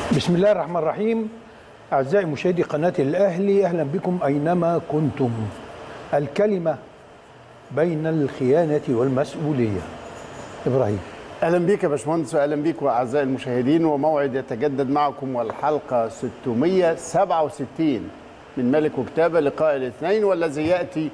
بسم الله الرحمن الرحيم أعزائي مشاهدي قناة الأهلي أهلا بكم أينما كنتم الكلمة بين الخيانة والمسؤولية إبراهيم اهلا بيك يا باشمهندس واهلا بيك واعزائي المشاهدين وموعد يتجدد معكم والحلقه 667 من ملك وكتابه لقاء الاثنين والذي ياتي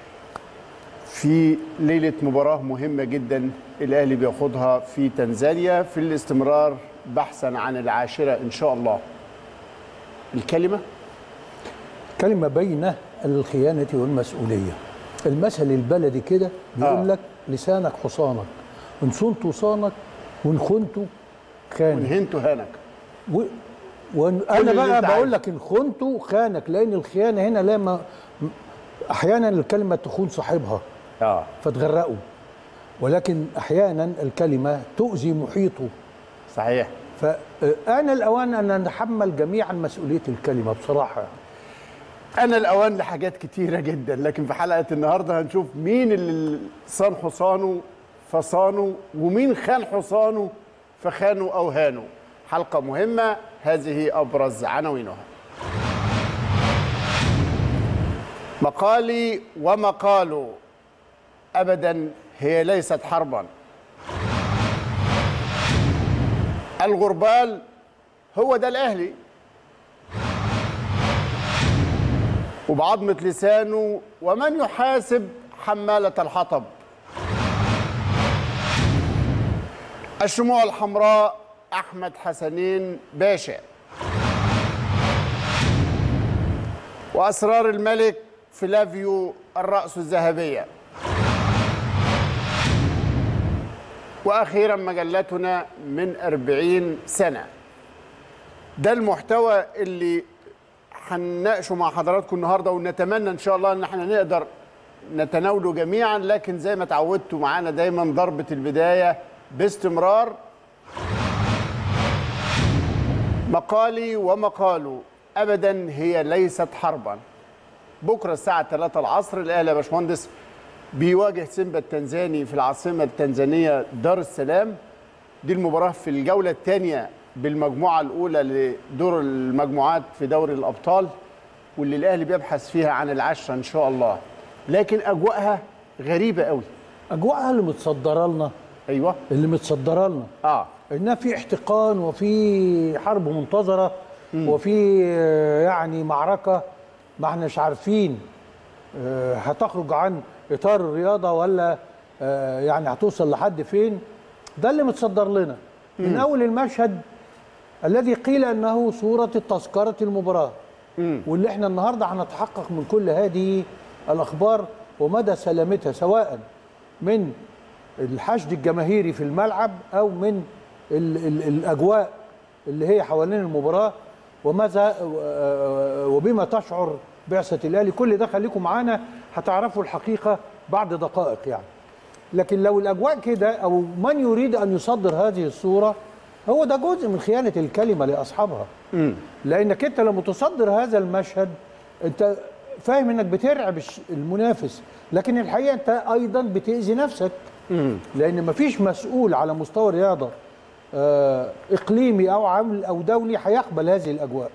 في ليله مباراه مهمه جدا الاهلي بياخدها في تنزانيا في الاستمرار بحثا عن العاشره ان شاء الله الكلمه كلمة بين الخيانة والمسؤولية المثل البلدي كده بيقول آه. لك لسانك حصانك إن صنت صانك وإن خنت خانك ونهنت هانك و... وأنا اللي بقى أنت بقول عايزه. لك إن خنت خانك لأن الخيانة هنا لما أحيانا الكلمة تخون صاحبها اه فتغرقه ولكن أحيانا الكلمة تؤذي محيطه صحيح فأنا الأوان أن نتحمل جميعا مسؤولية الكلمة بصراحة أنا الأوان لحاجات كتيرة جدا لكن في حلقة النهاردة هنشوف مين اللي صان حصانه فصانه ومين خان حصانه فخانه أو هانه حلقة مهمة هذه أبرز عناوينها مقالي ومقاله أبدا هي ليست حربا الغربال هو ده الأهلي وبعظمة لسانه ومن يحاسب حمالة الحطب الشموع الحمراء أحمد حسنين باشا وأسرار الملك فلافيو الرأس الذهبية وأخيرا مجلتنا من أربعين سنة ده المحتوى اللي هنناقشه مع حضراتكم النهارده ونتمنى ان شاء الله ان احنا نقدر نتناوله جميعا لكن زي ما اتعودتوا معانا دايما ضربه البدايه باستمرار مقالي ومقاله ابدا هي ليست حربا بكره الساعه 3 العصر الاهلي يا باشمهندس بيواجه سيمبا التنزاني في العاصمه التنزانيه دار السلام دي المباراة في الجولة الثانية بالمجموعة الأولى لدور المجموعات في دوري الأبطال واللي الأهلي بيبحث فيها عن العشرة إن شاء الله لكن أجواءها غريبة قوي أجواءها اللي متصدرة لنا أيوه اللي متصدرة لنا آه انها في احتقان وفي حرب منتظره وفي آه، يعني معركه ما احناش عارفين آه، هتخرج عن اطار الرياضه ولا آه، يعني هتوصل لحد فين ده اللي متصدر لنا من اول المشهد الذي قيل انه صوره تذكره المباراه واللي احنا النهارده هنتحقق من كل هذه الاخبار ومدى سلامتها سواء من الحشد الجماهيري في الملعب او من ال ال الاجواء اللي هي حوالين المباراه وماذا وبما تشعر بعثه الاهلي كل ده خليكم معانا هتعرفوا الحقيقه بعد دقائق يعني لكن لو الاجواء كده او من يريد ان يصدر هذه الصوره هو ده جزء من خيانه الكلمه لاصحابها لانك انت لما تصدر هذا المشهد انت فاهم انك بترعب الش- المنافس لكن الحقيقه انت ايضا بتاذي نفسك لان مفيش مسؤول على مستوى الرياضه آه، اقليمي او عام او دولي هيقبل هذه الاجواء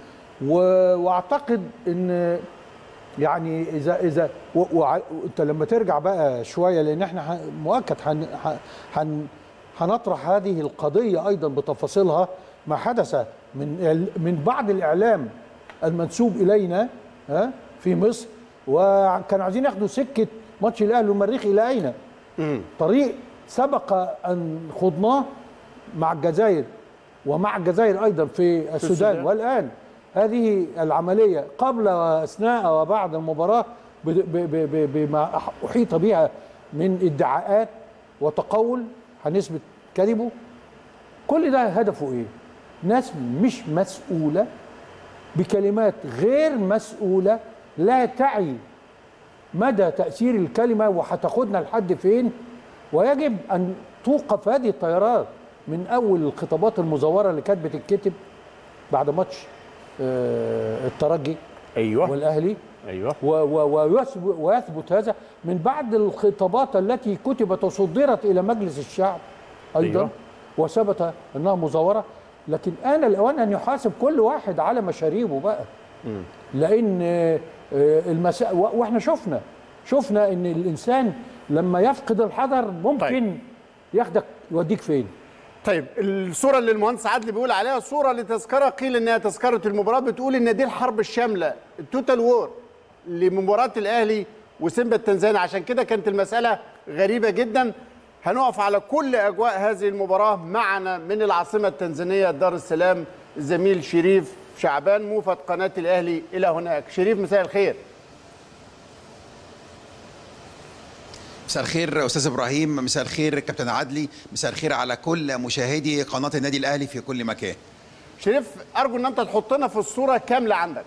و- واعتقد ان يعني اذا اذا و- وع- وانت لما ترجع بقى شويه لان احنا ه- مؤكد هن ه- هن هنطرح هذه القضيه ايضا بتفاصيلها ما حدث من إعل- من بعض الاعلام المنسوب الينا ها في مصر وكانوا عايزين ياخدوا سكه ماتش الاهلي والمريخ الى اين؟ طريق سبق ان خضناه مع الجزائر ومع الجزائر ايضا في السودان, السودان. والان هذه العمليه قبل واثناء وبعد المباراه ب- ب- ب- ب- بما أح- احيط بها من ادعاءات وتقول هنثبت كذبه كل ده هدفه ايه؟ ناس مش مسؤوله بكلمات غير مسؤوله لا تعي مدى تأثير الكلمة وهتاخدنا لحد فين ويجب أن توقف هذه الطيارات من أول الخطابات المزورة اللي كانت بتتكتب بعد ماتش آه، الترجي أيوه والأهلي أيوه و- و- ويثب- ويثبت هذا من بعد الخطابات التي كتبت وصدرت إلى مجلس الشعب أيضا أيوة. وثبت أنها مزورة لكن انا الاوان ان يحاسب كل واحد على مشاريبه بقى لان آه، آه، المسا... و- واحنا شفنا شفنا ان الانسان لما يفقد الحذر ممكن طيب. ياخدك يوديك فين طيب الصوره اللي المهندس عدلي بيقول عليها صوره لتذكره قيل انها تذكره المباراه بتقول ان دي الحرب الشامله التوتال وور لمباراه الاهلي وسيمبا التنزاني عشان كده كانت المساله غريبه جدا هنقف على كل اجواء هذه المباراه معنا من العاصمه التنزانيه دار السلام الزميل شريف شعبان موفد قناه الاهلي الى هناك شريف مساء الخير مساء الخير استاذ ابراهيم مساء الخير كابتن عدلي مساء الخير على كل مشاهدي قناه النادي الاهلي في كل مكان شريف ارجو ان انت تحطنا في الصوره كامله عندك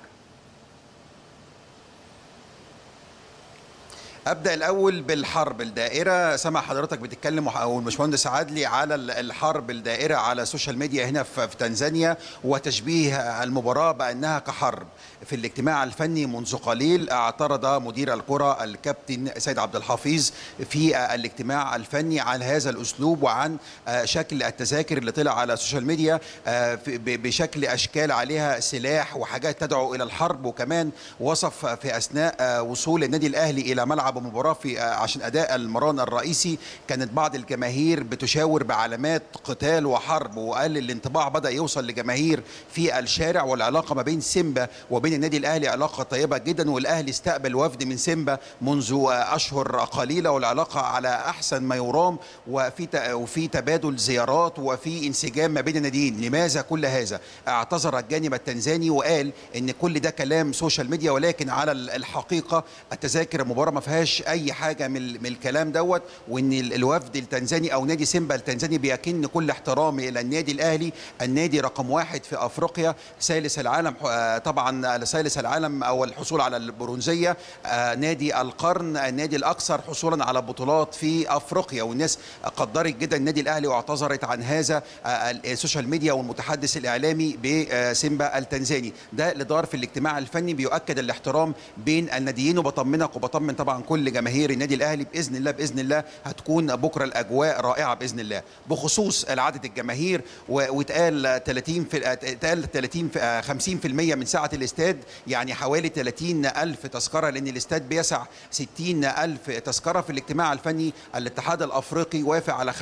ابدا الاول بالحرب الدائره سمع حضرتك بتتكلم وح- والباشمهندس عدلي على ال- الحرب الدائره على السوشيال ميديا هنا في في تنزانيا وتشبيه المباراه بانها كحرب في الاجتماع الفني منذ قليل اعترض مدير الكره الكابتن سيد عبد الحفيظ في الاجتماع الفني عن هذا الاسلوب وعن آه، شكل التذاكر اللي طلع على السوشيال ميديا آه، في- ب- بشكل اشكال عليها سلاح وحاجات تدعو الى الحرب وكمان وصف في اثناء آه، وصول النادي الاهلي الى ملعب المباراه في آه، عشان اداء المران الرئيسي كانت بعض الجماهير بتشاور بعلامات قتال وحرب وقال الانطباع بدا يوصل لجماهير في الشارع والعلاقه ما بين سيمبا وبين النادي الاهلي علاقه طيبه جدا والاهلي استقبل وفد من سيمبا منذ آه، اشهر قليله والعلاقه على احسن ما يرام وفي ت- وفي تبادل زيارات وفي انسجام ما بين الناديين لماذا كل هذا اعتذر الجانب التنزاني وقال ان كل ده كلام سوشيال ميديا ولكن على ال- الحقيقه التذاكر المباراه ما فيهاش اي حاجه من ال- من الكلام دوت وان ال- الوفد التنزاني او نادي سيمبا التنزاني بيكن كل احترامي الى النادي الاهلي النادي رقم واحد في افريقيا ثالث العالم آه، طبعا ثالث العالم او الحصول على البرونزيه آه، نادي القرن النادي الاكثر حصولا على بطولات في افريقيا والناس قدرت جدا النادي الاهلي واعتذرت عن هذا آه، السوشيال ميديا والمتحدث الاعلامي بسيمبا التنزاني ده اللي دار في الاجتماع الفني بيؤكد الاحترام بين الناديين وبطمنك وبطمن طبعا كل جماهير النادي الاهلي باذن الله باذن الله هتكون بكره الاجواء رائعه باذن الله بخصوص العدد الجماهير و- واتقال 30 في اتقال 30 في آه، 50% من سعه الاستاد يعني حوالي 30 الف تذكره لان الاستاد بيسع 60 الف تذكره في الاجتماع الفني الاتحاد الافريقي وافق على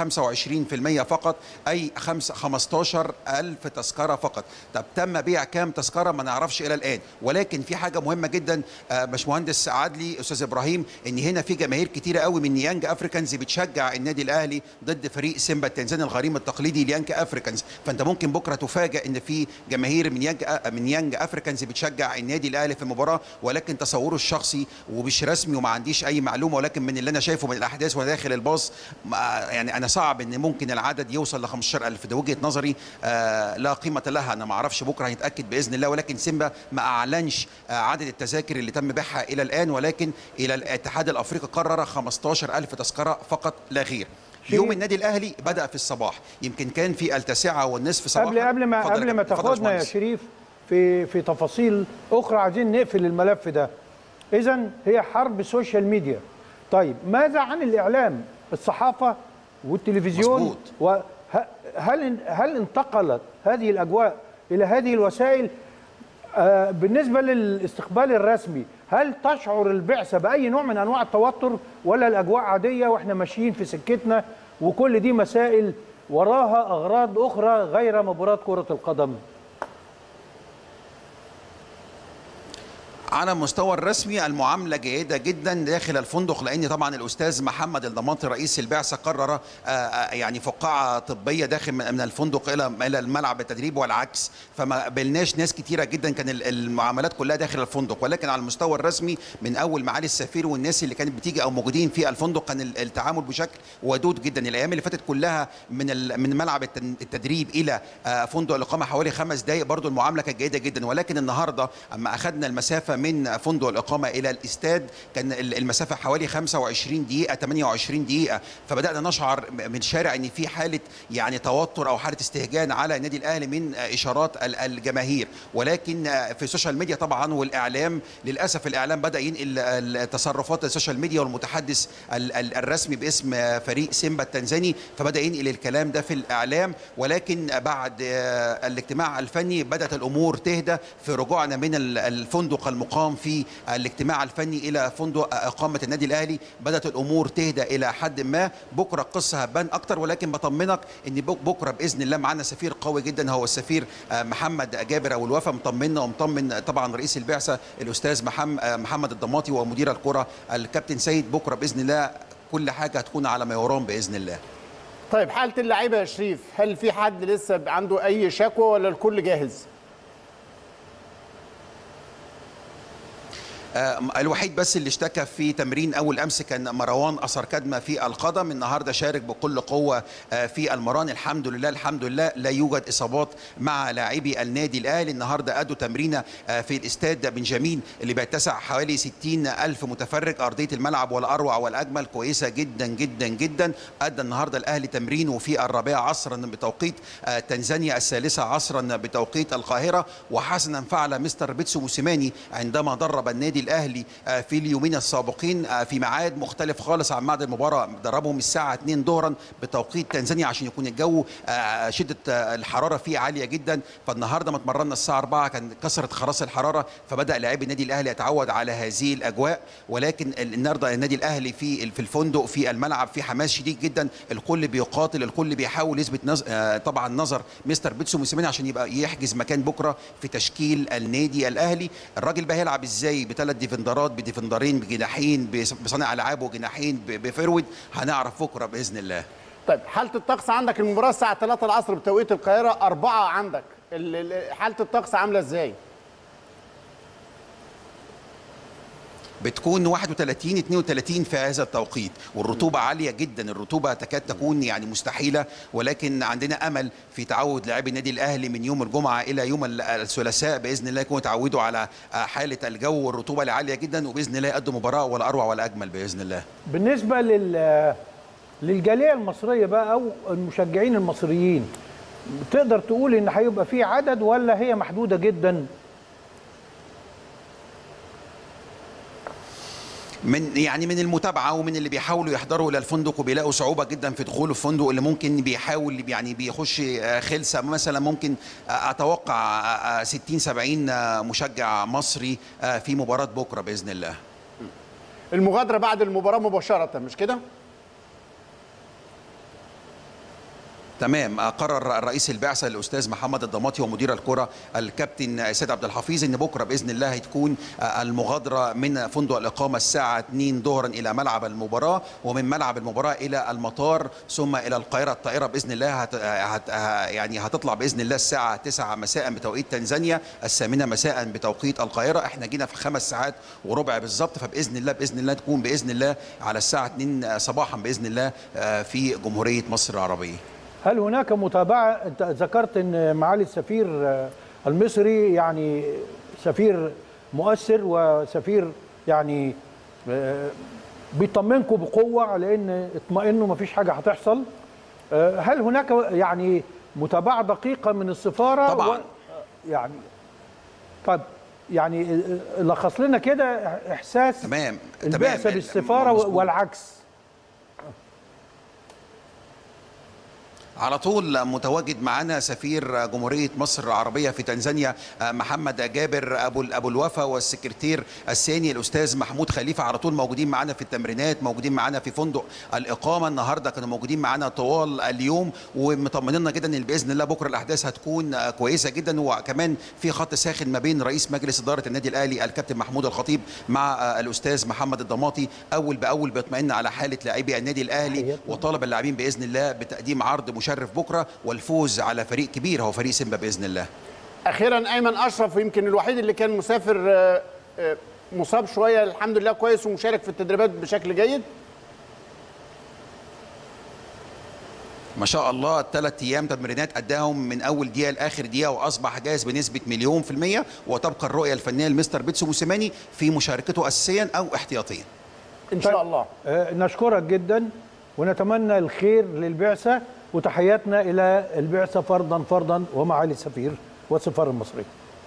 25% فقط اي 5 15 الف تذكره فقط طب تم بيع كام تذكره ما نعرفش الى الان ولكن في حاجه مهمه جدا آه، باشمهندس عدلي استاذ ابراهيم ان هنا في جماهير كتيره قوي من يانج افريكانز بتشجع النادي الاهلي ضد فريق سيمبا التنزاني الغريم التقليدي ليانج افريكانز فانت ممكن بكره تفاجئ ان في جماهير من يانج من يانج افريكانز بتشجع النادي الاهلي في المباراه ولكن تصوره الشخصي ومش رسمي وما عنديش اي معلومه ولكن من اللي انا شايفه من الاحداث وانا داخل الباص ما- يعني انا صعب ان ممكن العدد يوصل ل 15000 ده وجهه نظري آه لا قيمه لها انا ما اعرفش بكره هيتاكد باذن الله ولكن سيمبا ما اعلنش آه عدد التذاكر اللي تم بيعها الى الان ولكن الى الاتحاد الافريقي قرر 15000 تذكره فقط لا غير يوم النادي الاهلي بدا في الصباح يمكن كان في التاسعه والنصف صباحا قبل قبل ما اتفضل يا قبل ما كابتن، اتفضل تاخدنا يا باشمهندس. شريف في في تفاصيل اخرى عايزين نقفل الملف ده اذا هي حرب سوشيال ميديا طيب ماذا عن الاعلام الصحافه والتلفزيون مظبوط. وه- هل هل انتقلت هذه الاجواء الى هذه الوسائل آه، بالنسبه للاستقبال الرسمي هل تشعر البعثه باي نوع من انواع التوتر ولا الاجواء عاديه واحنا ماشيين في سكتنا وكل دي مسائل وراها اغراض اخرى غير مباراه كره القدم على المستوى الرسمي المعامله جيده جدا داخل الفندق لان طبعا الاستاذ محمد الضماطي رئيس البعثه قرر آه، آه، يعني فقاعه طبيه داخل من من الفندق الى الى الملعب التدريب والعكس فما قابلناش ناس كتيره جدا كان ال- المعاملات كلها داخل الفندق ولكن على المستوى الرسمي من اول معالي السفير والناس اللي كانت بتيجي او موجودين في الفندق كان ال- التعامل بشكل ودود جدا الايام اللي فاتت كلها من ال- من ملعب التن- التدريب الى آه، فندق الاقامه حوالي خمس دقائق برضو المعامله كانت جيده جدا ولكن النهارده اما اخذنا المسافه من فندق الاقامه الى الاستاد كان ال- المسافه حوالي 25 دقيقه 28 دقيقه فبدانا نشعر من شارع ان في حاله يعني توتر او حاله استهجان على النادي الاهلي من اشارات ال- الجماهير ولكن في السوشيال ميديا طبعا والاعلام للاسف الاعلام بدا ينقل التصرفات السوشيال ميديا والمتحدث ال- ال- الرسمي باسم فريق سيمبا التنزاني فبدا ينقل الكلام ده في الاعلام ولكن بعد آه، الاجتماع الفني بدات الامور تهدى في رجوعنا من ال- الفندق المقام في الاجتماع الفني الى فندق اقامه النادي الاهلي بدات الامور تهدى الى حد ما بكره القصه هتبان اكتر ولكن بطمنك ان بك- بكره باذن الله معانا سفير قوي جدا هو السفير آه، محمد جابر ابو الوفا مطمنا ومطمن طبعا رئيس البعثه الاستاذ محمد محمد الضماطي ومدير الكره الكابتن سيد بكره باذن الله كل حاجه هتكون على ما يرام باذن الله طيب حاله اللعيبه يا شريف هل في حد لسه عنده اي شكوى ولا الكل جاهز آه، الوحيد بس اللي اشتكى في تمرين اول امس كان مروان اثر كدمه في القدم النهارده شارك بكل قوه آه، في المران الحمد لله الحمد لله لا يوجد اصابات مع لاعبي النادي الاهلي النهارده ادوا تمرينه آه، في الاستاد بنجامين اللي بيتسع حوالي 60 الف متفرج ارضيه الملعب والاروع والاجمل كويسه جدا جدا جدا ادى النهارده الاهلي تمرينه في الرابعه عصرا بتوقيت آه، تنزانيا الثالثه عصرا بتوقيت القاهره وحسنا فعل مستر بيتسو موسيماني عندما درب النادي الاهلي آه، في اليومين السابقين آه، في ميعاد مختلف خالص عن ميعاد المباراه دربهم الساعه 2 ظهرا بتوقيت تنزانيا عشان يكون الجو آه، شده آه، الحراره فيه عاليه جدا فالنهارده ما اتمرنا الساعه 4 كان كسرت خلاص الحراره فبدا لاعبي النادي الاهلي يتعود على هذه الاجواء ولكن النهارده النادي الاهلي في في الفندق في الملعب في حماس شديد جدا الكل بيقاتل الكل بيحاول يثبت نز... آه، طبعا نظر مستر بيتسو موسيماني عشان يبقى يحجز مكان بكره في تشكيل النادي الاهلي الراجل بقى هيلعب ازاي بثلاث ديفندرات بديفندرين بجناحين بص- بصانع العاب وجناحين ب- بفرود هنعرف بكره باذن الله طيب حاله الطقس عندك المباراه الساعه 3 العصر بتوقيت القاهره 4 عندك ال- ال- حاله الطقس عامله ازاي بتكون 31 32 في هذا التوقيت والرطوبة عالية جدا الرطوبة تكاد تكون يعني مستحيلة ولكن عندنا أمل في تعود لاعبي النادي الأهلي من يوم الجمعة إلى يوم ال- الثلاثاء بإذن الله يكونوا تعودوا على آه، حالة الجو والرطوبة العالية جدا وبإذن الله يقدموا مباراة ولا أروع ولا أجمل بإذن الله بالنسبه لل للجاليه المصريه بقى او المشجعين المصريين تقدر تقول ان هيبقى في عدد ولا هي محدوده جدا من يعني من المتابعه ومن اللي بيحاولوا يحضروا الى الفندق وبيلاقوا صعوبه جدا في دخول الفندق اللي ممكن بيحاول يعني بيخش آه، خلسه مثلا ممكن آه، اتوقع آه، آه، 60 70 آه، مشجع مصري آه، في مباراه بكره باذن الله المغادره بعد المباراه مباشره مش كده تمام قرر رئيس البعثه الاستاذ محمد الضماطي ومدير الكره الكابتن سيد عبد الحفيظ ان بكره باذن الله هتكون المغادره من فندق الاقامه الساعه 2 ظهرا الى ملعب المباراه ومن ملعب المباراه الى المطار ثم الى القاهره الطائره باذن الله هت... هت... يعني هتطلع باذن الله الساعه 9 مساء بتوقيت تنزانيا الثامنه مساء بتوقيت القاهره احنا جينا في خمس ساعات وربع بالظبط فباذن الله باذن الله تكون باذن الله على الساعه 2 صباحا باذن الله في جمهوريه مصر العربيه هل هناك متابعه انت ذكرت ان معالي السفير آه، المصري يعني سفير مؤثر وسفير يعني آه، بيطمنكم بقوه على ان اطمئنوا مفيش حاجه هتحصل آه، هل هناك يعني متابعه دقيقه من السفاره طبعاً. و- يعني طب يعني آه، لخص لنا كده احساس تمام البعثه تمام. بالسفاره مظبوط. والعكس على طول متواجد معنا سفير جمهورية مصر العربية في تنزانيا محمد جابر أبو أبو الوفا والسكرتير الثاني الأستاذ محمود خليفة على طول موجودين معنا في التمرينات موجودين معنا في فندق الإقامة النهاردة كانوا موجودين معنا طوال اليوم ومطمنينا جدا إن بإذن الله بكرة الأحداث هتكون كويسة جدا وكمان في خط ساخن ما بين رئيس مجلس إدارة النادي الأهلي الكابتن محمود الخطيب مع الأستاذ محمد الضماطي أول بأول بيطمئن على حالة لاعبي النادي الأهلي وطالب اللاعبين بإذن الله بتقديم عرض مشرف بكره والفوز على فريق كبير هو فريق سيمبا باذن الله. اخيرا ايمن اشرف ويمكن الوحيد اللي كان مسافر آه، آه، مصاب شويه الحمد لله كويس ومشارك في التدريبات بشكل جيد ما شاء الله الثلاث ايام تمرينات اداهم من اول دقيقه لاخر دقيقه واصبح جاهز بنسبه مليون في الميه وتبقى الرؤيه الفنيه لمستر بيتسو موسيماني في مشاركته اساسيا او احتياطيا ان شاء الله آه، نشكرك جدا ونتمنى الخير للبعثة وتحياتنا إلى البعثة فردا فردا ومعالي السفير والسفارة المصرية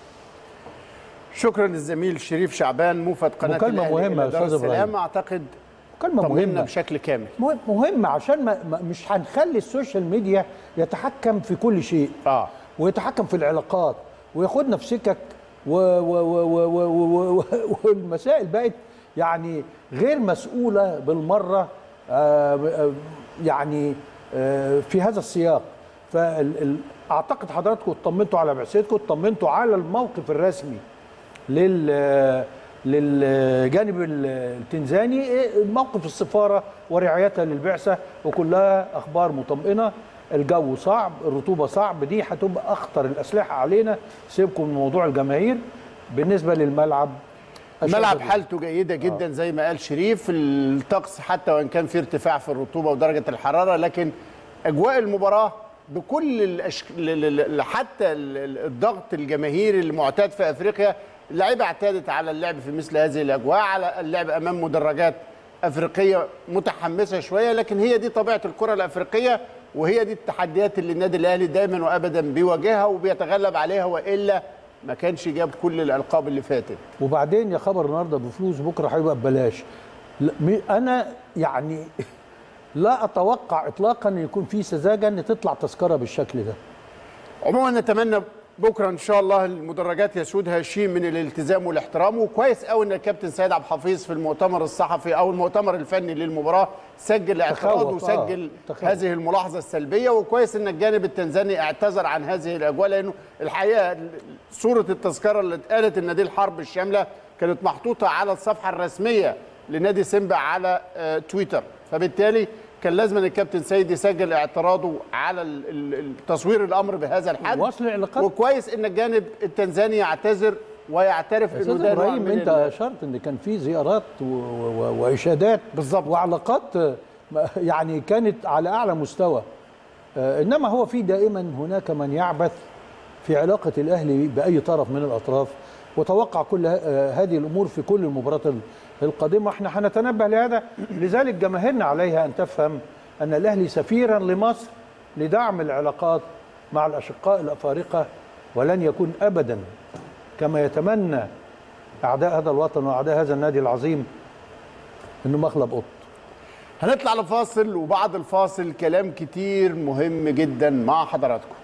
شكرا للزميل شريف شعبان موفد قناه مكالمة الأهلي مهمة إلى يا دار أستاذ إبراهيم. السلام اعتقد كلمة طمنا مهمة بشكل كامل مهم- مهمة عشان ما ما- مش هنخلي السوشيال ميديا يتحكم في كل شيء اه ويتحكم في العلاقات وياخدنا في سكك و و و و و و و والمسائل بقت يعني غير مسؤولة بالمرة آه، آه، يعني آه، في هذا السياق فأعتقد حضراتكم اطمنتوا على بعثتكم اطمنتوا على الموقف الرسمي لل للجانب التنزاني موقف السفاره ورعايتها للبعثه وكلها اخبار مطمئنه الجو صعب الرطوبه صعب دي هتبقى اخطر الاسلحه علينا سيبكم من موضوع الجماهير بالنسبه للملعب الملعب أشد- حالته جيدة جدا زي ما قال شريف الطقس حتى وإن كان في ارتفاع في الرطوبة ودرجة الحرارة لكن أجواء المباراة بكل الأشك... ل- ل- ل- حتى ال- ال- الضغط الجماهيري المعتاد في أفريقيا اللعيبة اعتادت على اللعب في مثل هذه الأجواء على اللعب أمام مدرجات أفريقية متحمسة شوية لكن هي دي طبيعة الكرة الأفريقية وهي دي التحديات اللي النادي الأهلي دايما وأبدا بيواجهها وبيتغلب عليها وإلا ما كانش جاب كل الألقاب اللي فاتت وبعدين يا خبر النهارده بفلوس بكره هيبقى ببلاش لا، مي- انا يعني لا اتوقع اطلاقا ان يكون في سذاجه ان تطلع تذكره بالشكل ده عموما نتمنى بكره ان شاء الله المدرجات يسودها شيء من الالتزام والاحترام وكويس قوي ان الكابتن سيد عبد الحفيظ في المؤتمر الصحفي او المؤتمر الفني للمباراه سجل اعتراض تخوف، آه، وسجل تخوف. هذه الملاحظه السلبيه وكويس ان الجانب التنزاني اعتذر عن هذه الاجواء لانه الحقيقه صوره التذكره اللي اتقالت ان دي الحرب الشامله كانت محطوطه على الصفحه الرسميه لنادي سيمبا على آه، تويتر فبالتالي كان لازم أن الكابتن سيد يسجل اعتراضه على ال- ال- التصوير الامر بهذا الحد وصل العلاقات. وكويس ان الجانب التنزاني يعتذر ويعترف انه استاذ ده نوع ابراهيم من انت ال- اشرت ان كان في زيارات و- و- واشادات بالظبط. وعلاقات آه، يعني كانت على اعلى مستوى آه، انما هو في دائما هناك من يعبث في علاقه الاهلي باي طرف من الاطراف وتوقع كل ه- آه، هذه الامور في كل المباريات ال- القادمه احنا هنتنبه لهذا لذلك جماهيرنا عليها ان تفهم ان الاهلي سفيرا لمصر لدعم العلاقات مع الاشقاء الافارقه ولن يكون ابدا كما يتمنى اعداء هذا الوطن واعداء هذا النادي العظيم انه مخلب قط هنطلع لفاصل وبعد الفاصل كلام كتير مهم جدا مع حضراتكم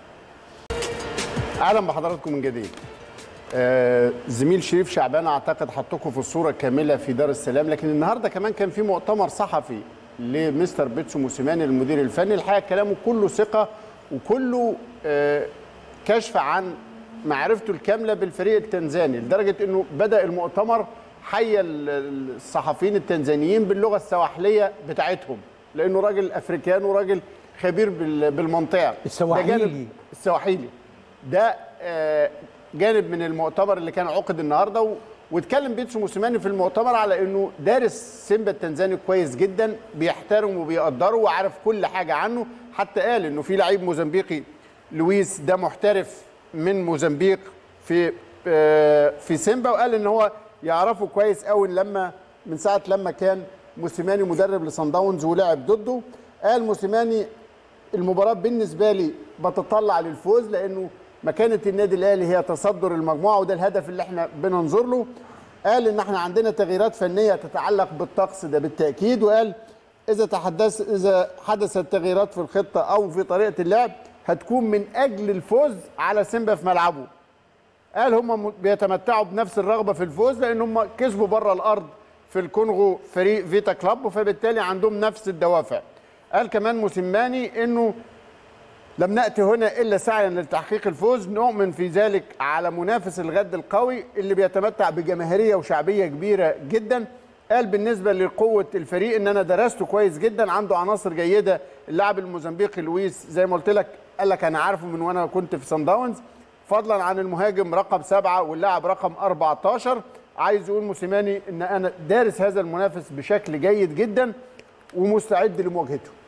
اهلا بحضراتكم من جديد آه، زميل شريف شعبان اعتقد حطكم في الصوره الكامله في دار السلام لكن النهارده كمان كان في مؤتمر صحفي لمستر بيتسو موسيماني المدير الفني الحقيقه كلامه كله ثقه وكله آه، كشف عن معرفته الكامله بالفريق التنزاني لدرجه انه بدا المؤتمر حي ال- الصحفيين التنزانيين باللغه السواحليه بتاعتهم لانه راجل افريكان وراجل خبير بال- بالمنطقه ده السواحيلي. جانب- السواحيلي ده آه، جانب من المؤتمر اللي كان عقد النهارده و- واتكلم بيتسو موسيماني في المؤتمر على انه دارس سيمبا التنزاني كويس جدا بيحترمه وبيقدره وعارف كل حاجه عنه حتى قال انه في لعيب موزمبيقي لويس ده محترف من موزمبيق في آه، في سيمبا وقال ان هو يعرفه كويس قوي لما من ساعه لما كان موسيماني مدرب لصن داونز ولعب ضده قال موسيماني المباراة بالنسبة لي بتطلع للفوز لأنه مكانة النادي الأهلي هي تصدر المجموعة وده الهدف اللي احنا بننظر له قال إن احنا عندنا تغييرات فنية تتعلق بالطقس ده بالتأكيد وقال إذا تحدث إذا حدثت تغييرات في الخطة أو في طريقة اللعب هتكون من أجل الفوز على سيمبا في ملعبه قال هم م- بيتمتعوا بنفس الرغبه في الفوز لان هم كسبوا بره الارض في الكونغو فريق فيتا كلاب فبالتالي عندهم نفس الدوافع قال كمان موسيماني انه لم ناتي هنا الا سعيا لتحقيق الفوز نؤمن في ذلك على منافس الغد القوي اللي بيتمتع بجماهيريه وشعبيه كبيره جدا قال بالنسبه لقوه الفريق ان انا درسته كويس جدا عنده عناصر جيده اللاعب الموزمبيقي لويس زي ما قلت لك قال لك انا عارفه من وانا كنت في سان داونز فضلا عن المهاجم رقم سبعة واللاعب رقم 14 عايز يقول موسيماني ان انا دارس هذا المنافس بشكل جيد جدا ومستعد لمواجهته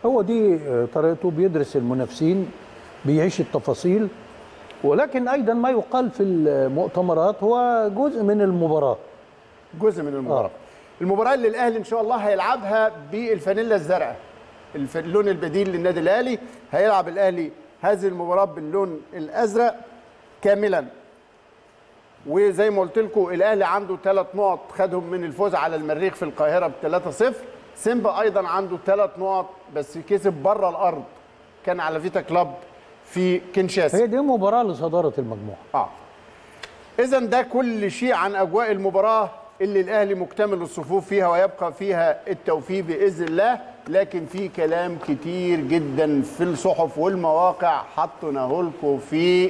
هو دي آه، طريقته بيدرس المنافسين بيعيش التفاصيل ولكن ايضا ما يقال في المؤتمرات هو جزء من المباراه جزء من المباراه آه. المباراه اللي الاهلي ان شاء الله هيلعبها بالفانيلا الزرقاء الف- اللون البديل للنادي الاهلي هيلعب الاهلي هذه المباراه باللون الازرق كاملا وزي ما قلت لكم الاهلي عنده ثلاث نقط خدهم من الفوز على المريخ في القاهره ب 3-0 سيمبا ايضا عنده ثلاث نقط بس كسب بره الارض كان على فيتا كلاب في كينشاسا هي دي مباراه لصداره المجموعه اه اذا ده كل شيء عن اجواء المباراه اللي الاهلي مكتمل الصفوف فيها ويبقى فيها التوفيق باذن الله لكن في كلام كتير جدا في الصحف والمواقع حطيناه لكم في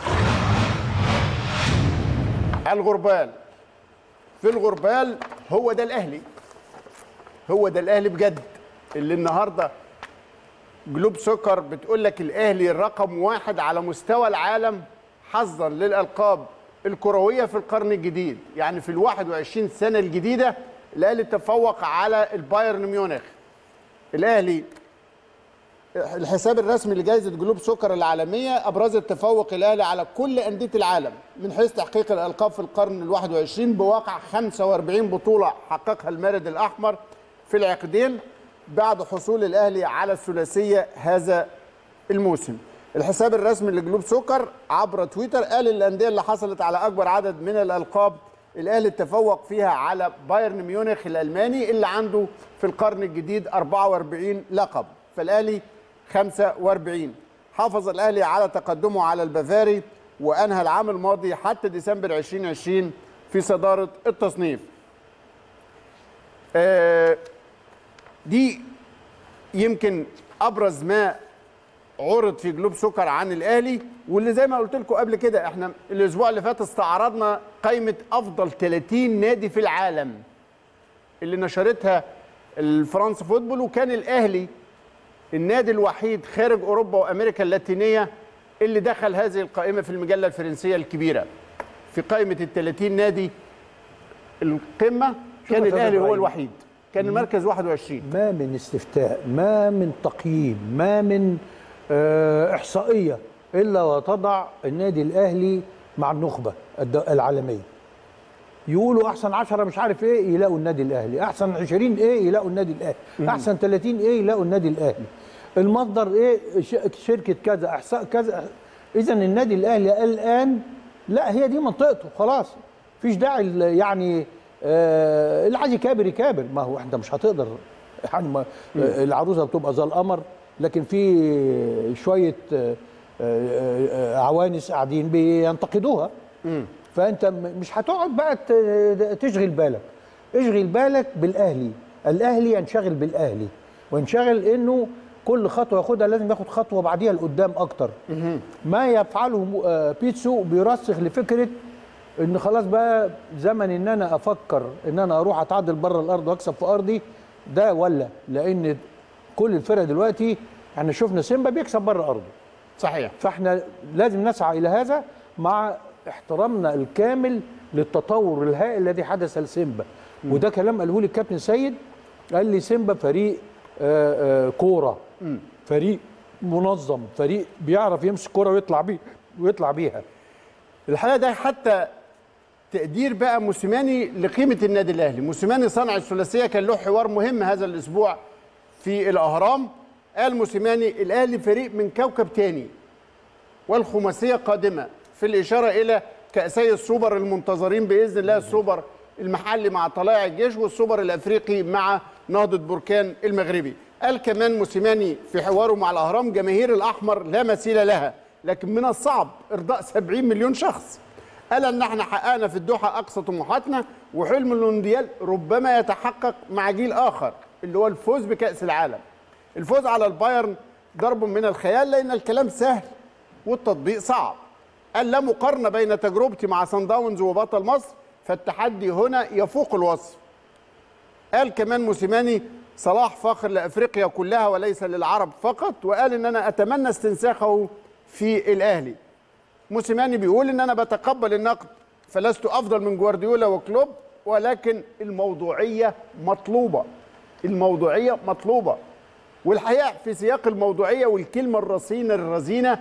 الغربال في الغربال هو ده الاهلي هو ده الاهلي بجد اللي النهارده جلوب سكر بتقول لك الاهلي رقم واحد على مستوى العالم حظا للالقاب الكرويه في القرن الجديد يعني في ال 21 سنه الجديده الاهلي تفوق على البايرن ميونخ الاهلي الحساب الرسمي لجائزه جلوب سكر العالميه ابرز التفوق الاهلي على كل انديه العالم من حيث تحقيق الالقاب في القرن ال 21 بواقع 45 بطوله حققها المارد الاحمر في العقدين بعد حصول الاهلي على الثلاثيه هذا الموسم. الحساب الرسمي لجلوب سكر عبر تويتر قال الانديه اللي حصلت على اكبر عدد من الالقاب الاهلي تفوق فيها على بايرن ميونخ الالماني اللي عنده في القرن الجديد 44 لقب فالاهلي 45 حافظ الاهلي على تقدمه على البافاري وانهى العام الماضي حتى ديسمبر 2020 في صداره التصنيف. آه، دي يمكن ابرز ما عرض في جلوب سكر عن الاهلي واللي زي ما قلت لكم قبل كده احنا الاسبوع اللي فات استعرضنا قائمه افضل 30 نادي في العالم اللي نشرتها الفرنسا فوتبول وكان الاهلي النادي الوحيد خارج اوروبا وامريكا اللاتينيه اللي دخل هذه القائمه في المجله الفرنسيه الكبيره في قائمه ال 30 نادي القمه كان يا الاهلي هو إبراهيم. الوحيد كان المركز 21 ما من استفتاء ما من تقييم ما من آه، إحصائية إلا وتضع النادي الأهلي مع النخبة الد- العالمية يقولوا أحسن عشرة مش عارف إيه يلاقوا النادي الأهلي أحسن عشرين إيه يلاقوا النادي الأهلي أحسن ثلاثين إيه يلاقوا النادي الأهلي المصدر إيه ش- شركة كذا إحصاء كذا إذا النادي الأهلي الآن لا هي دي منطقته خلاص مفيش داعي ل- يعني آه اللي عايز يكابر يكابر ما هو انت مش هتقدر يعني ما آه العروسه بتبقى زي القمر لكن في شويه آه آه آه عوانس قاعدين بينتقدوها فانت م- مش هتقعد بقى ت- تشغل بالك اشغل بالك بالاهلي الاهلي ينشغل بالاهلي وينشغل انه كل خطوه ياخدها لازم ياخد خطوه بعديها لقدام اكتر ما يفعله م- آه، بيتسو بيرسخ لفكره ان خلاص بقى زمن ان انا افكر ان انا اروح اتعادل بره الارض واكسب في ارضي ده ولا لان كل الفرق دلوقتي احنا شفنا سيمبا بيكسب بره ارضه صحيح فاحنا لازم نسعى الى هذا مع احترامنا الكامل للتطور الهائل الذي حدث لسيمبا وده كلام قاله لي الكابتن سيد قال لي سيمبا فريق آه، آه، كوره فريق منظم فريق بيعرف يمسك كوره ويطلع بيه ويطلع بيها الحقيقه ده حتى تقدير بقى موسيماني لقيمه النادي الاهلي موسيماني صنع الثلاثيه كان له حوار مهم هذا الاسبوع في الاهرام قال موسيماني الاهلي فريق من كوكب تاني والخماسيه قادمه في الاشاره الى كاسي السوبر المنتظرين باذن الله السوبر المحلي مع طلائع الجيش والسوبر الافريقي مع نهضه بركان المغربي قال كمان موسيماني في حواره مع الاهرام جماهير الاحمر لا مثيل لها لكن من الصعب ارضاء 70 مليون شخص قال ان احنا حققنا في الدوحه اقصى طموحاتنا وحلم المونديال ربما يتحقق مع جيل اخر اللي هو الفوز بكاس العالم الفوز على البايرن ضرب من الخيال لان الكلام سهل والتطبيق صعب قال لا مقارنه بين تجربتي مع سان داونز وبطل مصر فالتحدي هنا يفوق الوصف قال كمان موسيماني صلاح فاخر لافريقيا كلها وليس للعرب فقط وقال ان انا اتمنى استنساخه في الاهلي موسيماني بيقول ان انا بتقبل النقد فلست افضل من جوارديولا وكلوب ولكن الموضوعيه مطلوبه الموضوعيه مطلوبه والحقيقه في سياق الموضوعيه والكلمه الرصينه الرزينه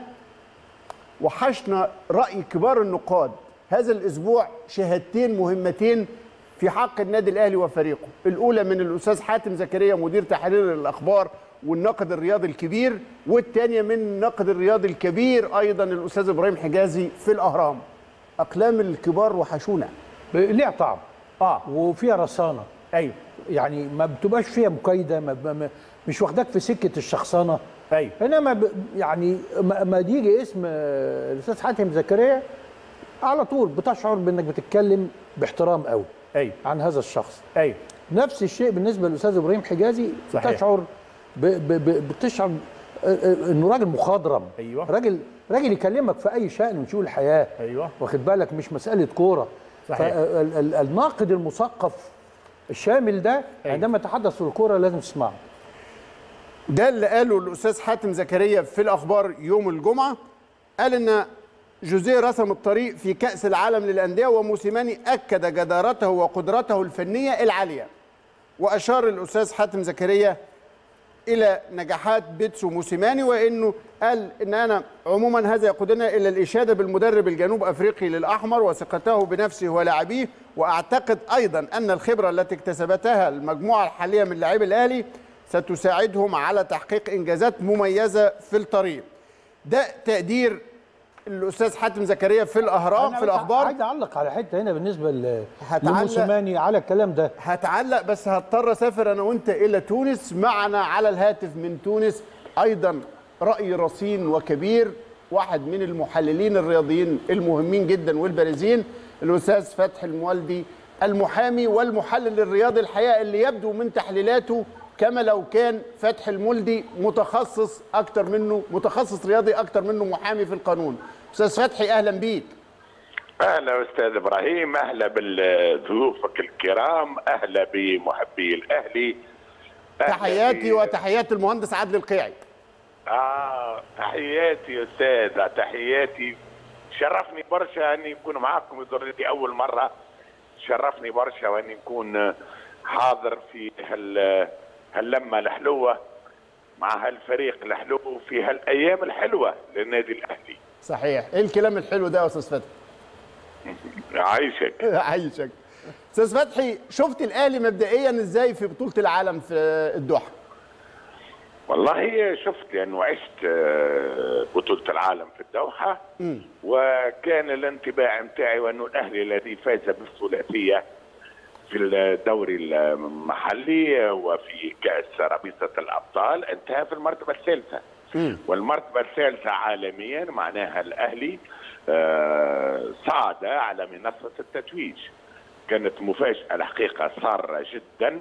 وحشنا راي كبار النقاد هذا الاسبوع شهادتين مهمتين في حق النادي الاهلي وفريقه الاولى من الاستاذ حاتم زكريا مدير تحرير الاخبار والناقد الرياضي الكبير والثانيه من الناقد الرياضي الكبير ايضا الاستاذ ابراهيم حجازي في الاهرام اقلام الكبار وحشونا ليها طعم اه وفيها رصانه ايوه يعني ما بتبقاش فيها مكايده ما ما- ما مش واخداك في سكه الشخصنه ايوه انما ب- يعني ما ما يجي اسم آه، الاستاذ حاتم زكريا على طول بتشعر بانك بتتكلم باحترام قوي ايوه عن هذا الشخص ايوه نفس الشيء بالنسبه للاستاذ ابراهيم حجازي صحيح. بتشعر ب ب ب بتشعر آه، آه، انه راجل مخضرم أيوة. راجل راجل يكلمك في اي شان من شؤون الحياه أيوة. واخد بالك مش مساله كوره صحيح. فال- ال- الناقد المثقف الشامل ده أيوة. عندما يتحدث في الكوره لازم تسمعه ده اللي قاله الاستاذ حاتم زكريا في الاخبار يوم الجمعه قال ان جوزيه رسم الطريق في كاس العالم للانديه وموسيماني اكد جدارته وقدرته الفنيه العاليه واشار الاستاذ حاتم زكريا الى نجاحات بيتسو موسيماني وانه قال ان انا عموما هذا يقودنا الى الاشاده بالمدرب الجنوب افريقي للاحمر وثقته بنفسه ولاعبيه واعتقد ايضا ان الخبره التي اكتسبتها المجموعه الحاليه من لاعبي الاهلي ستساعدهم على تحقيق انجازات مميزه في الطريق. ده تقدير الاستاذ حاتم زكريا في الاهرام أنا في الاخبار عايز اعلق على حته هنا بالنسبه ل- هتعلق- لموسيماني على الكلام ده هتعلق بس هضطر اسافر انا وانت الى تونس معنا على الهاتف من تونس ايضا راي رصين وكبير واحد من المحللين الرياضيين المهمين جدا والبارزين الاستاذ فتحي المولدي المحامي والمحلل الرياضي الحقيقه اللي يبدو من تحليلاته كما لو كان فتحي المولدي متخصص اكتر منه متخصص رياضي اكتر منه محامي في القانون استاذ فتحي اهلا بيك اهلا استاذ ابراهيم اهلا بضيوفك الكرام اهلا بمحبي الاهلي أهلا تحياتي ب- وتحيات المهندس عادل القيعي اه تحياتي استاذ تحياتي شرفني برشا اني اكون معكم ذريتي اول مره شرفني برشا واني نكون حاضر في هال هاللمه الحلوه مع هالفريق الحلو في هالايام الحلوه للنادي الاهلي صحيح ايه الكلام الحلو ده يا استاذ فتحي عايشك عايشك استاذ فتحي شفت الاهلي مبدئيا ازاي في بطوله العالم في الدوحه والله شفت لانه عشت آه، بطوله العالم في الدوحه وكان الانطباع متاعي وانه الاهلي الذي فاز بالثلاثيه في الدوري المحلي وفي كاس رابطه الابطال انتهى في المرتبه الثالثه والمرتبه الثالثه عالميا معناها الاهلي آه، صعد على منصه التتويج كانت مفاجاه الحقيقه ساره جدا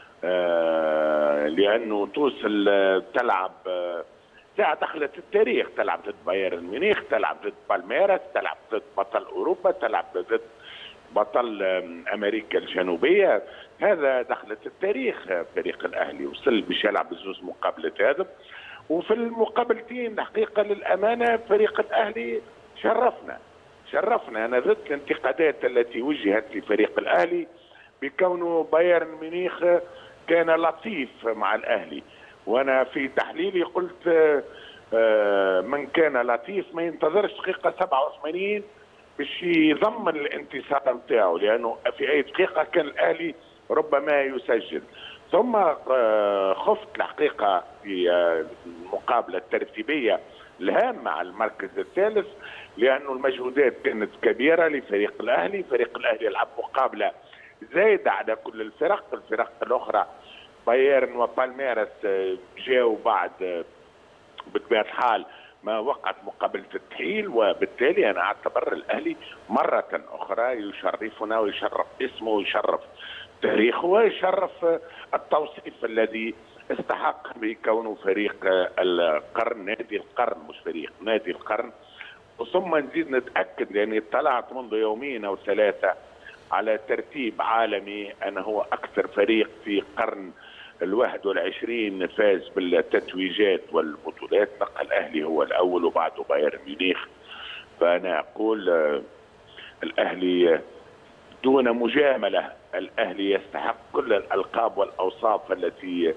آه، لانه توصل آه، تلعب آه، ساعة دخلت التاريخ تلعب ضد بايرن ميونخ تلعب ضد بالميراس تلعب ضد بطل اوروبا تلعب ضد بطل آم، امريكا الجنوبيه هذا دخلت التاريخ آه، فريق الاهلي وصل باش يلعب زوز مقابله هذا وفي المقابلتين الحقيقه للامانه فريق الاهلي شرفنا شرفنا انا ضد الانتقادات التي وجهت لفريق الاهلي بكونه بايرن ميونخ كان لطيف مع الاهلي وانا في تحليلي قلت آه، آه، من كان لطيف ما ينتظرش دقيقه 87 باش يضمن الانتصار نتاعو لانه في اي دقيقه كان الاهلي ربما يسجل ثم آه، خفت الحقيقه في آه، المقابله الترتيبيه الهامه على المركز الثالث لانه المجهودات كانت كبيره لفريق الاهلي، فريق الاهلي يلعب مقابله زايده على كل الفرق، الفرق الاخرى بايرن وبالميراس آه، جاوا بعد آه، بطبيعه الحال ما وقعت مقابله التحيل وبالتالي انا اعتبر الاهلي مره اخرى يشرفنا ويشرف اسمه ويشرف تاريخه ويشرف آه، التوصيف الذي استحق بكونه فريق آه، القرن نادي القرن مش فريق نادي القرن ثم نزيد نتاكد لاني اطلعت منذ يومين او ثلاثه على ترتيب عالمي أنا هو أكثر فريق في قرن الواحد والعشرين فاز بالتتويجات والبطولات بقى الأهلي هو الأول وبعده بايرن ميونخ فأنا أقول آه، الأهلي آه، دون مجاملة الأهلي يستحق كل الألقاب والأوصاف التي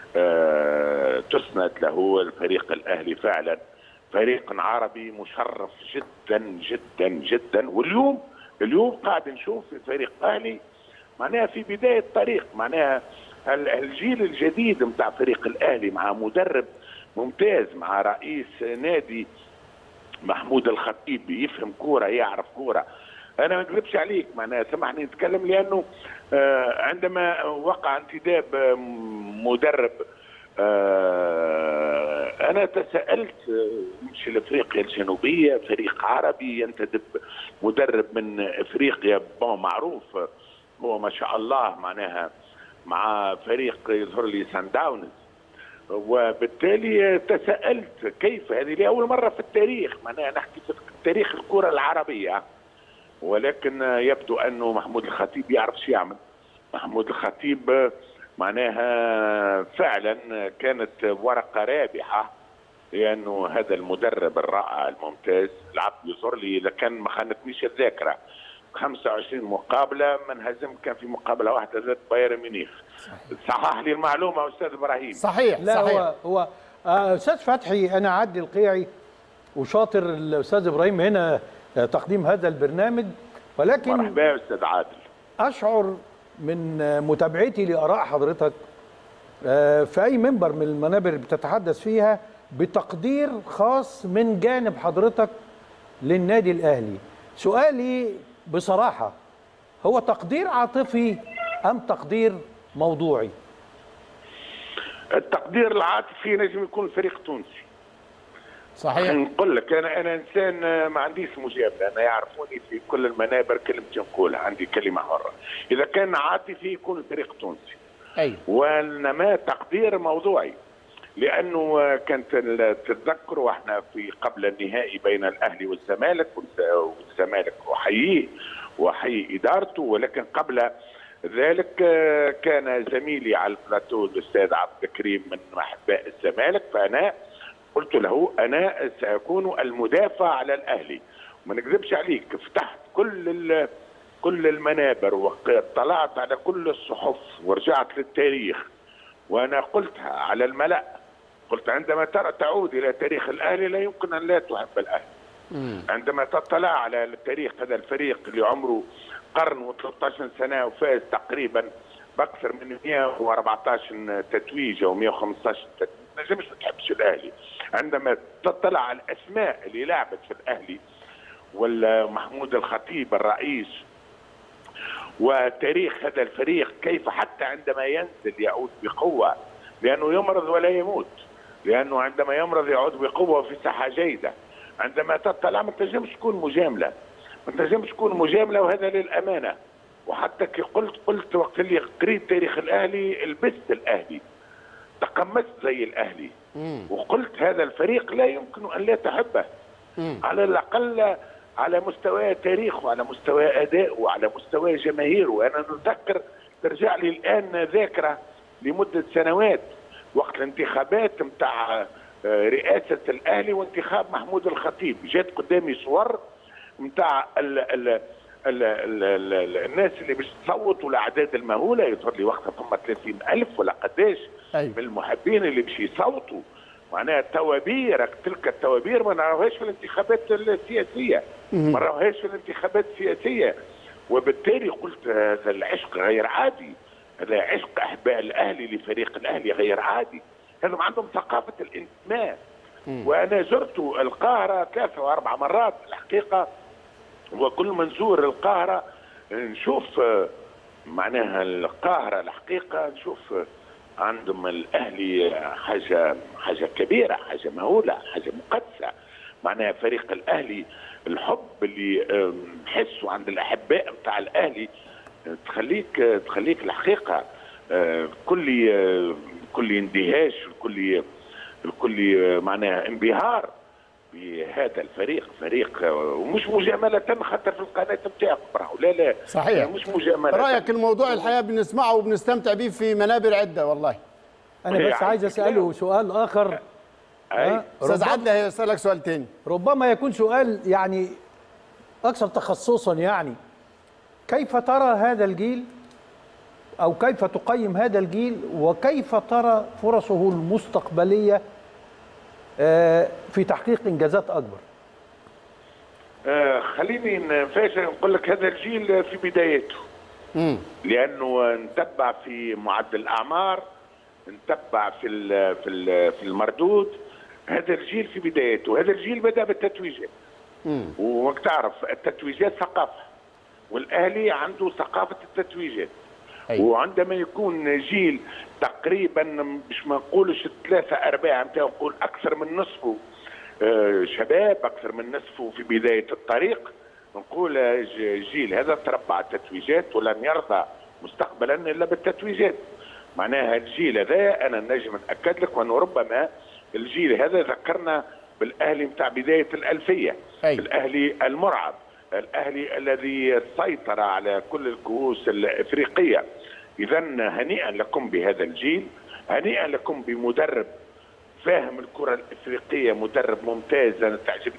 آه، تسند له الفريق الاهلي فعلا فريق عربي مشرف جدا جدا جدا واليوم اليوم قاعد نشوف الفريق الاهلي معناها في بدايه طريق معناها ال- الجيل الجديد نتاع فريق الاهلي مع مدرب ممتاز مع رئيس نادي محمود الخطيب يفهم كوره يعرف كوره انا ما نكذبش عليك معناها سامحني نتكلم لانه آه، عندما وقع انتداب آه، مدرب آه، انا تساءلت آه، مش لافريقيا الجنوبيه فريق عربي ينتدب مدرب من افريقيا بون معروف آه، هو ما شاء الله معناها مع فريق يظهر لي سان داونز وبالتالي تساءلت كيف هذه لاول مره في التاريخ معناها نحكي في تاريخ الكره العربيه ولكن يبدو انه محمود الخطيب يعرف شو يعمل محمود الخطيب معناها فعلا كانت ورقه رابحه لانه هذا المدرب الرائع الممتاز العبد يظهر لي لكن ما خانتنيش الذاكره 25 مقابله من هزم كان في مقابله واحده ضد بايرن ميونخ صحح لي المعلومه استاذ ابراهيم صحيح لا صحيح هو هو آه، استاذ فتحي انا عدي القيعي وشاطر الاستاذ ابراهيم هنا آه، تقديم هذا البرنامج ولكن مرحبا يا استاذ عادل اشعر من آه، متابعتي لاراء حضرتك آه، في اي منبر من المنابر اللي بتتحدث فيها بتقدير خاص من جانب حضرتك للنادي الاهلي سؤالي بصراحه هو تقدير عاطفي ام تقدير موضوعي التقدير العاطفي نجم يكون فريق تونسي صحيح نقول لك انا انا انسان آه، ما عنديش مجامله انا يعرفوني في كل المنابر كلمتي نقولها عندي كلمه حره اذا كان عاطفي يكون الفريق تونسي ايوه وانما تقدير موضوعي لانه آه، كانت ال- تتذكروا واحنا في قبل النهائي بين الاهلي والزمالك والز- والزمالك احييه واحيي ادارته ولكن قبل ذلك آه، كان زميلي على البلاتو الاستاذ عبد الكريم من احباء الزمالك فانا قلت له انا ساكون المدافع على الاهلي وما نكذبش عليك فتحت كل ال- كل المنابر واطلعت على كل الصحف ورجعت للتاريخ وانا قلتها على الملا قلت عندما ترى تعود الى تاريخ الاهلي لا يمكن ان لا تحب الاهلي عندما تطلع على التاريخ هذا الفريق اللي عمره قرن و13 سنه وفاز تقريبا باكثر من 114 تتويج او 115 تتويج ما نجمش ما تحبش الاهلي عندما تطلع على الاسماء اللي لعبت في الاهلي والمحمود الخطيب الرئيس وتاريخ هذا الفريق كيف حتى عندما ينزل يعود بقوة لأنه يمرض ولا يموت لأنه عندما يمرض يعود بقوة في صحة جيدة عندما تطلع ما تنجمش تكون مجاملة ما تنجمش تكون مجاملة وهذا للأمانة وحتى كي قلت قلت وقت اللي قريت تاريخ الأهلي لبست الأهلي تقمصت زي الأهلي وقلت هذا الفريق لا يمكن أن لا تحبه على الأقل على مستوى تاريخه على مستوى أدائه وعلى مستوى جماهيره وأنا نتذكر ترجع لي الآن ذاكرة لمدة سنوات وقت الانتخابات متاع آه، رئاسة الأهلي وانتخاب محمود الخطيب جات قدامي صور متاع ال ال ال ال ال ال الناس اللي باش تصوت والاعداد المهوله يظهر لي وقتها ثم 30 الف ولا قداش أيوة. من المحبين اللي باش يصوتوا معناها التوابير تلك التوابير ما نراوهاش في الانتخابات السياسيه ما نراوهاش في الانتخابات السياسيه وبالتالي قلت هذا العشق غير عادي هذا عشق احباء الاهلي لفريق الاهلي غير عادي هذم عندهم ثقافه الانتماء وانا زرت القاهره ثلاثه واربع مرات الحقيقه وكل من نزور القاهرة نشوف آه، معناها القاهرة الحقيقة نشوف آه، عندهم الأهلي آه، حاجة حاجة كبيرة حاجة مهولة حاجة مقدسة معناها فريق الأهلي الحب اللي آه، نحسه عند الأحباء بتاع الأهلي آه، تخليك آه، تخليك الحقيقة آه، كل آه، كل اندهاش كل الكل آه، معناها انبهار بهذا الفريق فريق آه، ومش مجاملة خاطر في القناة بتاعكم راهو لا لا صحيح. مش مجاملة رايك الموضوع الحقيقه بنسمعه وبنستمتع بيه في منابر عده والله انا هي بس عايز عندك اساله كلام. سؤال اخر أي. آه، استاذ ربما- عادل هيسالك سؤال تاني ربما يكون سؤال يعني اكثر تخصصا يعني كيف ترى هذا الجيل او كيف تقيم هذا الجيل وكيف ترى فرصه المستقبليه آه، في تحقيق انجازات اكبر آه خليني نفاشل نقول لك هذا الجيل في بدايته لانه نتبع في معدل الاعمار نتبع في ال في ال في المردود هذا الجيل في بدايته هذا الجيل بدا بالتتويجات وماك تعرف التتويجات ثقافه والاهلي عنده ثقافه التتويجات أيوة. وعندما يكون جيل تقريبا مش ما نقولش ثلاثة أرباع نتاعو نقول أكثر من نصفه آه، شباب أكثر من نصفه في بداية الطريق نقول آه، ج- جيل هذا تربى على التتويجات ولن يرضى مستقبلا إلا بالتتويجات معناها الجيل هذا أنا نجم نأكد لك وأنه ربما الجيل هذا ذكرنا بالأهلي متاع بداية الألفية أي. الأهلي المرعب الأهلي الذي سيطر على كل الكؤوس الإفريقية إذا هنيئا لكم بهذا الجيل هنيئا لكم بمدرب فاهم الكرة الإفريقية مدرب ممتاز أنا تعجبني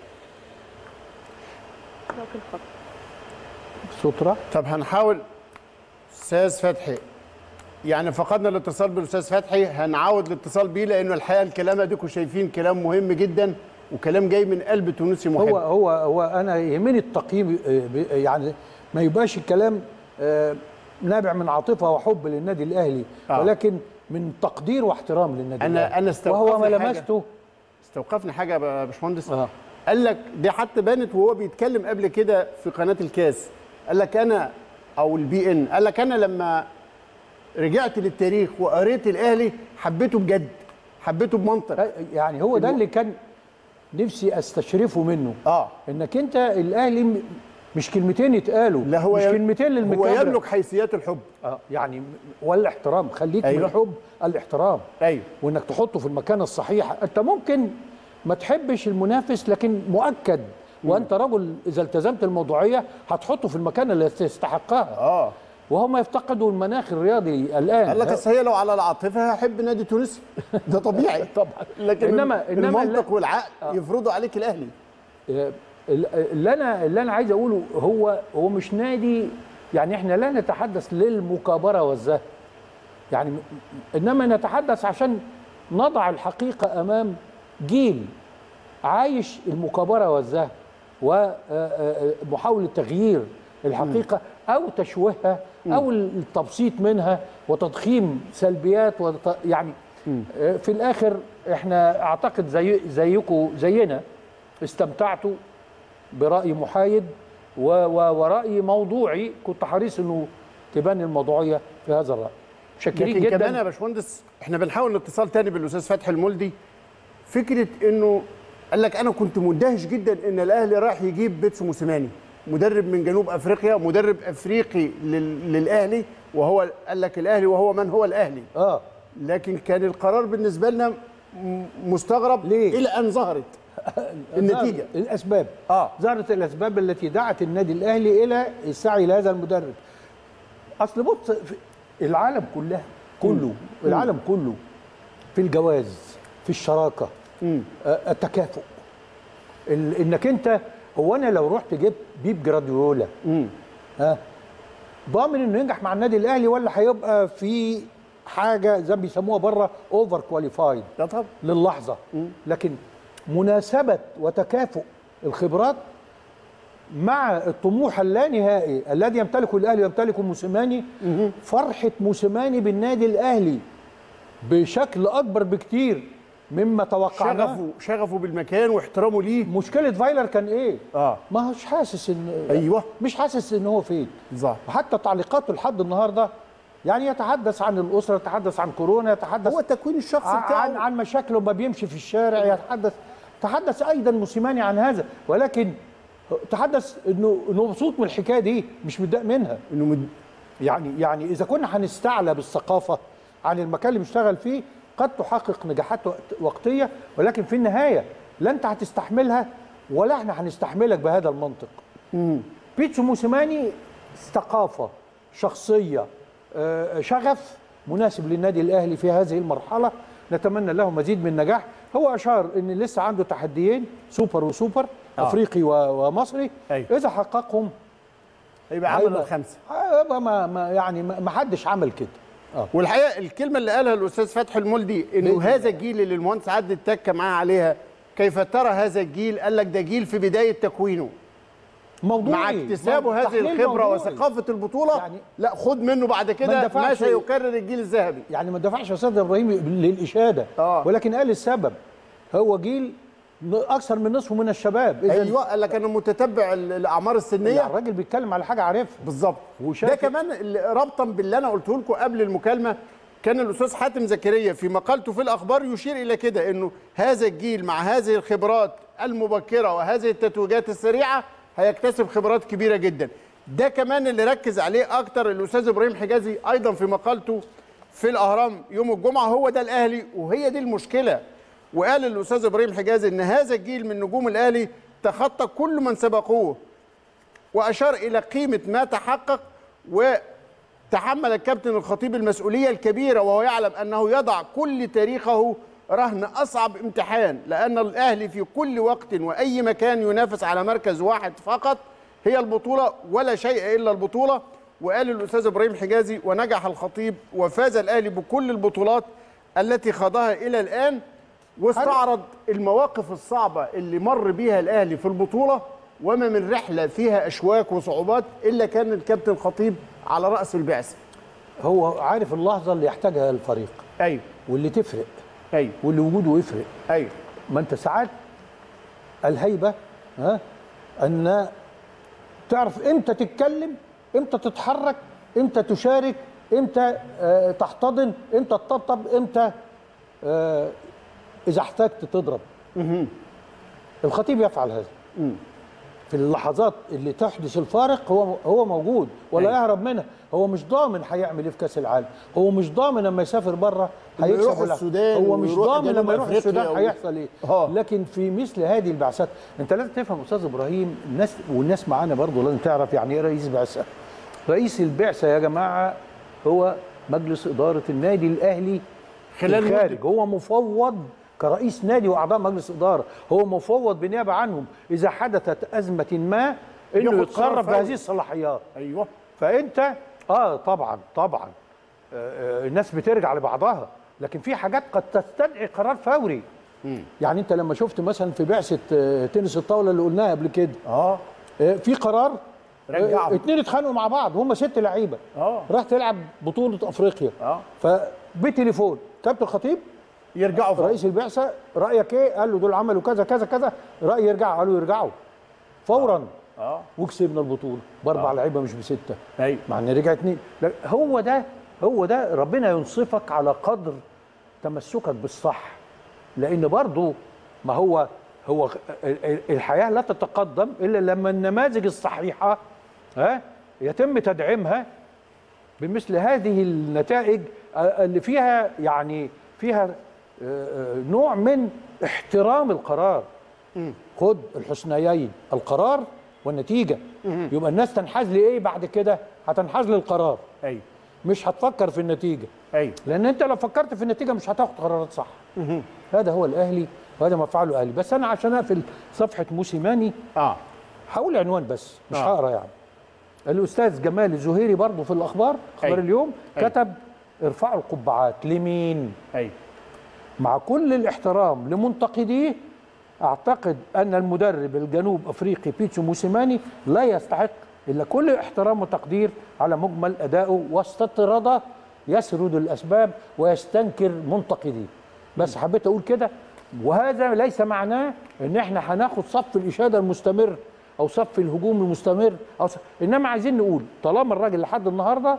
سترة طب هنحاول استاذ فتحي يعني فقدنا الاتصال بالاستاذ فتحي هنعاود الاتصال بيه لانه الحقيقه الكلام اديكم شايفين كلام مهم جدا وكلام جاي من قلب تونسي محب هو هو هو انا يهمني التقييم آه، ب- يعني ما يبقاش الكلام آه، نابع من عاطفه وحب للنادي الاهلي آه. ولكن من تقدير واحترام للنادي أنا- الاهلي أنا استوقفني وهو ما حاجة. لمسته استوقفنا حاجه يا باشمهندس آه. قال لك دي حتى بانت وهو بيتكلم قبل كده في قناه الكاس قال لك انا او البي ان قال لك انا لما رجعت للتاريخ وقريت الاهلي حبيته بجد حبيته بمنطق يعني هو ده اللي كان نفسي استشرفه منه اه انك انت الاهلي م- مش كلمتين يتقالوا لا هو مش يم- كلمتين هو للمكابره يملك حيثيات الحب آه يعني م- والاحترام خليك أيوة. من الحب الاحترام ايوه وانك تحطه في المكان الصحيح انت ممكن ما تحبش المنافس لكن مؤكد وانت رجل اذا التزمت الموضوعيه هتحطه في المكان اللي يستحقها اه وهم يفتقدوا المناخ الرياضي الان قال لك اصل هي لو على العاطفه هحب نادي تونس ده طبيعي طبعا لكن إنما- إنما المنطق لا- والعقل يفرضوا عليك الاهلي آه، اللي انا اللي انا عايز اقوله هو هو مش نادي يعني احنا لا نتحدث للمكابره والزهو يعني م- انما نتحدث عشان نضع الحقيقه امام جيل عايش المكابره والزهو ومحاوله تغيير الحقيقه او تشويهها او التبسيط منها وتضخيم سلبيات وت... يعني آه، في الاخر احنا اعتقد زي زيكم زينا استمتعتوا برأي محايد و و ورأي موضوعي كنت حريص انه تبان الموضوعية في هذا الرأي شاكرين لكن كمان يا جدا باشمهندس احنا بنحاول الاتصال تاني بالاستاذ فتحي المولدي فكره انه قال لك انا كنت مندهش جدا ان الاهلي راح يجيب بيتسو موسيماني مدرب من جنوب افريقيا مدرب افريقي لل... للاهلي وهو قال لك الاهلي وهو من هو الاهلي اه لكن كان القرار بالنسبه لنا م- مستغرب ليه؟ الى ان ظهرت النتيجه الاسباب اه ظهرت الاسباب التي دعت النادي الاهلي الى السعي لهذا المدرب اصل بص في العالم كلها كله العالم كله في الجواز في الشراكه مم. آه، التكافؤ ال- انك انت هو انا لو رحت جبت بيب جراديولا مم. ها ضامن انه ينجح مع النادي الاهلي ولا هيبقى في حاجه زي ما بيسموها بره اوفر كواليفايد ده طب للحظه لكن مناسبه وتكافؤ الخبرات مع الطموح اللانهائي الذي يمتلكه الاهلي ويمتلكه موسيماني فرحه موسيماني بالنادي الاهلي بشكل اكبر بكتير مما توقعناه شغفه شغفه بالمكان واحترامه ليه مشكله فايلر كان ايه اه ما هوش حاسس ان ايوه مش حاسس ان هو فين ظهر وحتى تعليقاته لحد النهارده يعني يتحدث عن الاسره يتحدث عن كورونا يتحدث هو التكوين الشخصي عن بتاعه عن مشاكله ما بيمشي في الشارع يتحدث تحدث ايضا موسيماني عن هذا ولكن تحدث انه انه مبسوط من الحكايه دي مش متضايق منها انه مد... يعني يعني اذا كنا هنستعلى بالثقافه عن المكان اللي بيشتغل فيه قد تحقق نجاحات وقت- وقتيه ولكن في النهايه لا انت هتستحملها ولا احنا هنستحملك بهذا المنطق. بيتسو موسيماني ثقافه شخصيه آه، شغف مناسب للنادي الاهلي في هذه المرحله نتمنى له مزيد من النجاح هو اشار ان لسه عنده تحديين سوبر وسوبر آه. افريقي و- ومصري أيوة. اذا حققهم هيبقى عمل هيبقى- الخمسه هيبقى ما, ما يعني ما ما حدش عمل كده اه والحقيقه الكلمه اللي قالها الاستاذ فتحي المولدي انه بإذن هذا الجيل اللي المهندس عدلي اتكى معاه عليها كيف ترى هذا الجيل قال لك ده جيل في بدايه تكوينه موضوعي مع اكتسابه هذه تحليل الخبره موضوعي. وثقافه البطوله يعني- لا خد منه بعد كده ما اندفعش- سيكرر الجيل الذهبي يعني ما دفعش يا استاذ ابراهيم للاشاده آه. ولكن قال السبب هو جيل اكثر من نصفه من الشباب اذا ايوه قال لك انا متتبع ال- الاعمار السنيه يعني الراجل بيتكلم على حاجه عارفها بالظبط وشاف- ده كمان اللي ربطا باللي انا قلته لكم قبل المكالمه كان الاستاذ حاتم زكريا في مقالته في الاخبار يشير الى كده انه هذا الجيل مع هذه الخبرات المبكره وهذه التتويجات السريعه هيكتسب خبرات كبيره جدا ده كمان اللي ركز عليه اكتر الاستاذ ابراهيم حجازي ايضا في مقالته في الاهرام يوم الجمعه هو ده الاهلي وهي دي المشكله وقال الاستاذ ابراهيم حجازي ان هذا الجيل من نجوم الاهلي تخطى كل من سبقوه واشار الى قيمه ما تحقق وتحمل الكابتن الخطيب المسؤوليه الكبيره وهو يعلم انه يضع كل تاريخه رهن اصعب امتحان لان الاهلي في كل وقت واي مكان ينافس على مركز واحد فقط هي البطوله ولا شيء الا البطوله وقال الاستاذ ابراهيم حجازي ونجح الخطيب وفاز الاهلي بكل البطولات التي خاضها الى الان واستعرض المواقف الصعبة اللي مر بيها الأهلي في البطولة وما من رحلة فيها أشواك وصعوبات إلا كان الكابتن خطيب على رأس البعثة هو عارف اللحظه اللي يحتاجها الفريق أيوه واللي تفرق أيوه واللي وجوده يفرق أيوه ما انت ساعات الهيبه ها ان تعرف امتى تتكلم امتى تتحرك امتى تشارك امتى آه تحتضن امتى تطبطب امتى آه اذا احتجت تضرب الخطيب يفعل هذا في اللحظات اللي تحدث الفارق هو هو موجود ولا أيوة. يهرب منها هو مش ضامن هيعمل ايه في كاس العالم هو مش ضامن لما يسافر بره لما هيكسب يروح ولا- السودان هو مش ويروح ضامن جنوب لما يروح أفريقيا السودان و- هيحصل ايه آه. لكن في مثل هذه البعثات انت لازم تفهم استاذ ابراهيم الناس والناس معانا برضه لازم تعرف يعني ايه رئيس بعثه رئيس البعثه يا جماعه هو مجلس اداره النادي الاهلي خلال خلال الخارج هو مفوض كرئيس نادي واعضاء مجلس اداره هو مفوض بنيابه عنهم اذا حدثت ازمه ما انه ياخد قرار يتصرف فوري. بهذه الصلاحيات أيوه فانت اه طبعا طبعا آه آه، الناس بترجع لبعضها لكن في حاجات قد تستدعي قرار فوري يعني انت لما شفت مثلا في بعثه آه، تنس الطاوله اللي قلناها قبل كده آه آه، في قرار رجعهم. آه، اتنين اتخانقوا مع بعض هم ست لعيبه آه. راح تلعب بطوله افريقيا آه. فبتليفون كابتن خطيب يرجعوا فوق. رئيس البعثه رايك ايه؟ قال له دول عملوا كذا كذا كذا راي يرجعوا قالوا يرجعوا فورا آه وكسبنا البطوله باربع لعيبه مش بسته أيوه مع ان رجع اتنين لا، هو ده هو ده ربنا ينصفك على قدر تمسكك بالصح لان برضو ما هو هو ال- ال- الحياه لا تتقدم الا لما النماذج الصحيحه ها يتم تدعيمها بمثل هذه النتائج آه، اللي فيها يعني فيها آه، آه، نوع من احترام القرار خد الحسنيين القرار والنتيجه يبقى الناس تنحاز لايه بعد كده هتنحاز للقرار أيوه مش هتفكر في النتيجه أيوه لان انت لو فكرت في النتيجه مش هتاخد قرارات صح هذا هو الاهلي وهذا ما فعله الاهلي بس انا عشان اقفل صفحه موسيماني آه هقول عنوان بس مش آه. هقرا يعني الاستاذ جمال الزهيري برضه في الاخبار اخبار أيوة. اليوم أيوة. كتب ارفعوا القبعات لمين أيوه مع كل الاحترام لمنتقديه اعتقد ان المدرب الجنوب افريقي بيتسو موسيماني لا يستحق الا كل احترام وتقدير على مجمل ادائه واستطراد يسرد الاسباب ويستنكر منتقديه بس حبيت اقول كده وهذا ليس معناه ان احنا هناخد صف الاشاده المستمر او صف الهجوم المستمر او صف... انما عايزين نقول طالما الراجل لحد النهارده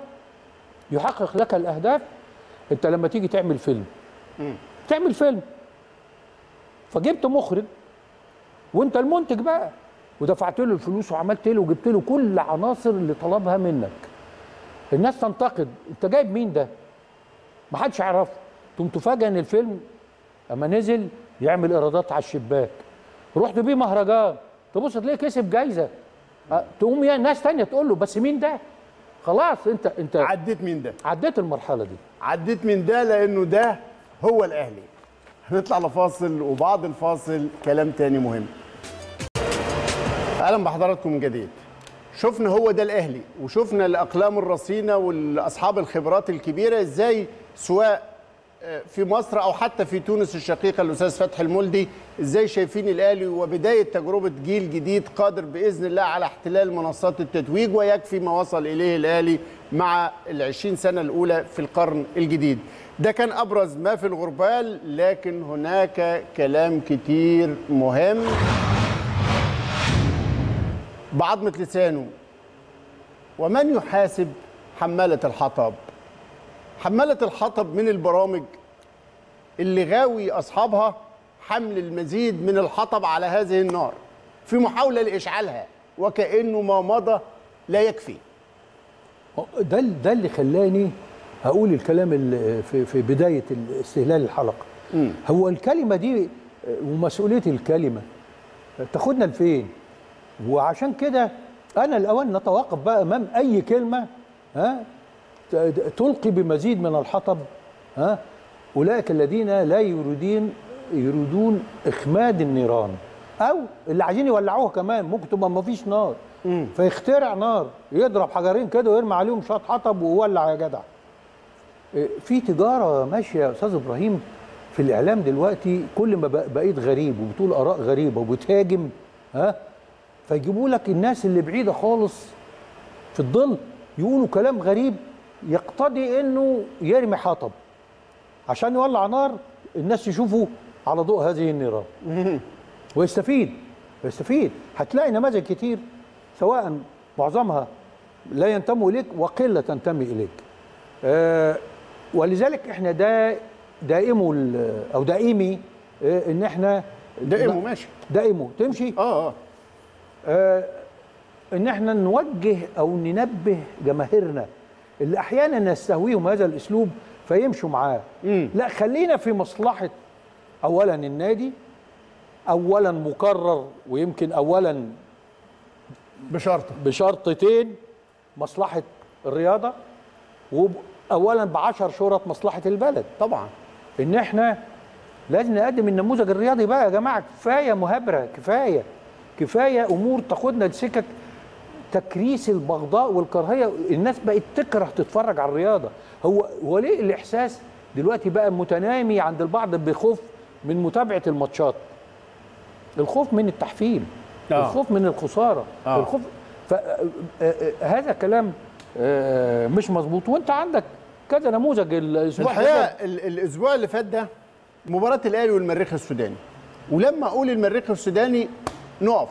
يحقق لك الاهداف انت لما تيجي تعمل فيلم تعمل فيلم فجبت مخرج وانت المنتج بقى ودفعت له الفلوس وعملت له وجبت له كل عناصر اللي طلبها منك الناس تنتقد انت جايب مين ده ما حدش يعرفه تقوم تفاجئ ان الفيلم اما نزل يعمل ايرادات على الشباك رحت بيه مهرجان تبص تلاقيه كسب جايزه أه، تقوم يا ناس تانية تقول له بس مين ده خلاص انت انت عديت مين ده عديت المرحله دي عديت من ده لانه ده هو الاهلي هنطلع لفاصل وبعد الفاصل كلام تاني مهم اهلا بحضراتكم من جديد شفنا هو ده الاهلي وشفنا الاقلام الرصينه والاصحاب الخبرات الكبيره ازاي سواء آه، في مصر او حتى في تونس الشقيقه الاستاذ فتحي المولدي ازاي شايفين الاهلي وبدايه تجربه جيل جديد قادر باذن الله على احتلال منصات التتويج ويكفي ما وصل اليه الاهلي مع العشرين سنه الاولى في القرن الجديد ده كان ابرز ما في الغربال لكن هناك كلام كتير مهم بعظمة لسانه ومن يحاسب حمالة الحطب حمالة الحطب من البرامج اللي غاوي أصحابها حمل المزيد من الحطب على هذه النار في محاولة لإشعالها وكأنه ما مضى لا يكفي ده ده اللي خلاني هقول الكلام اللي في في بدايه استهلال الحلقه هو الكلمه دي ومسؤوليه الكلمه تاخدنا لفين وعشان كده انا الاول نتوقف بقى امام اي كلمه ها ت- تلقي بمزيد من الحطب ها اولئك الذين لا يريدون يريدون اخماد النيران او اللي عايزين يولعوها كمان ممكن تبقى ما فيش نار فيخترع نار يضرب حجرين كده ويرمي عليهم شويه حطب ويولع يا جدع إيه، في تجاره ماشيه يا استاذ ابراهيم في الاعلام دلوقتي كل ما بق- بقيت غريب وبتقول اراء غريبه وبتهاجم ها فيجيبوا لك الناس اللي بعيده خالص في الظل يقولوا كلام غريب يقتضي انه يرمي حطب عشان يولع نار الناس يشوفوا على ضوء هذه النيران ويستفيد ويستفيد هتلاقي نماذج كتير سواء معظمها لا ينتموا اليك وقله تنتمي اليك آه ولذلك احنا دا دائموا ال- او دائمي آه ان احنا دائمه ماشي دائمه تمشي اه اه آه ان احنا نوجه او ننبه جماهيرنا اللي احيانا يستهويهم هذا الاسلوب فيمشوا معاه لا خلينا في مصلحه اولا النادي اولا مكرر ويمكن اولا بشرطه بشرطتين مصلحه الرياضه واولا بعشر شرط مصلحه البلد طبعا ان احنا لازم نقدم النموذج الرياضي بقى يا جماعه كفايه مهابره كفايه كفايه امور تاخدنا لسكك تكريس البغضاء والكراهيه الناس بقت تكره تتفرج على الرياضه هو هو ليه الاحساس دلوقتي بقى متنامي عند البعض بخوف من متابعه الماتشات الخوف من التحفيل آه. الخوف من الخساره آه. الخوف ف آه، آه، هذا كلام آه، مش مظبوط وانت عندك كذا نموذج الاسبوع الحقيقه ده. ال- الاسبوع اللي فات ده مباراه الاهلي والمريخ السوداني ولما اقول المريخ السوداني نقف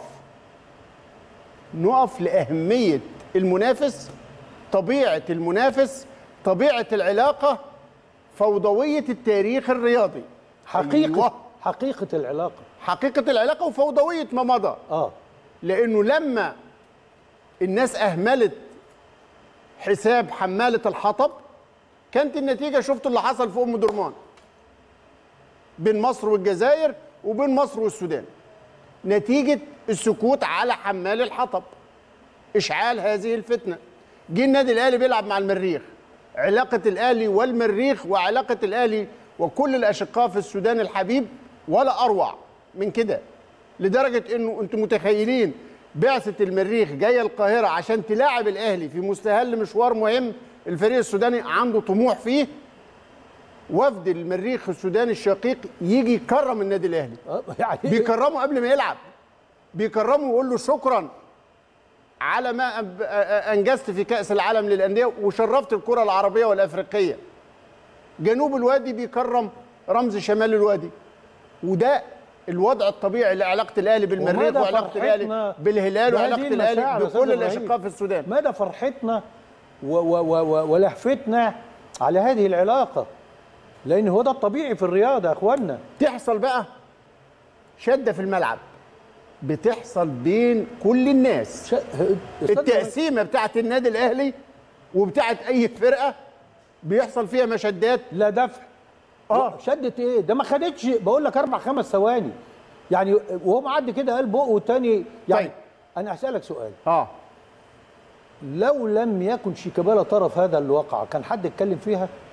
نقف لاهميه المنافس طبيعه المنافس طبيعه العلاقه فوضويه التاريخ الرياضي حقيقه أيوة. حقيقه العلاقه حقيقه العلاقه وفوضويه ما مضى اه لانه لما الناس اهملت حساب حماله الحطب كانت النتيجه شفتوا اللي حصل في ام درمان بين مصر والجزائر وبين مصر والسودان نتيجه السكوت على حمال الحطب اشعال هذه الفتنه جه النادي الاهلي بيلعب مع المريخ علاقه الاهلي والمريخ وعلاقه الاهلي وكل الاشقاء في السودان الحبيب ولا اروع من كده لدرجه انه انتم متخيلين بعثه المريخ جايه القاهره عشان تلاعب الاهلي في مستهل مشوار مهم الفريق السوداني عنده طموح فيه وفد المريخ السوداني الشقيق يجي يكرم النادي الاهلي آه، يعني بيكرمه قبل ما يلعب بيكرمه ويقول له شكرا على ما أب- أ- أ- انجزت في كاس العالم للانديه وشرفت الكره العربيه والافريقيه جنوب الوادي بيكرم رمز شمال الوادي وده الوضع الطبيعي لعلاقه الاهلي بالمريخ ومدى وعلاقه الاهلي فرحتنا بالهلال بهذه وعلاقه الاهلي المشاعر يا أستاذ بكل إبراهيم. الاشقاء في السودان مدى فرحتنا و و و و ولهفتنا على هذه العلاقه لان هو ده الطبيعي في الرياضه يا اخوانا تحصل بقى شده في الملعب بتحصل بين كل الناس ش... أستاذ التقسيمه بتاعت النادي الاهلي وبتاعت اي فرقه بيحصل فيها مشدات لا دفع آه. شدت ايه ده ما خدتش بقول لك اربع خمس ثواني يعني وهو معدي كده قال بق والتاني يعني طيب. انا هسالك سؤال اه لو لم يكن شيكابالا طرف هذا الواقع كان حد اتكلم فيها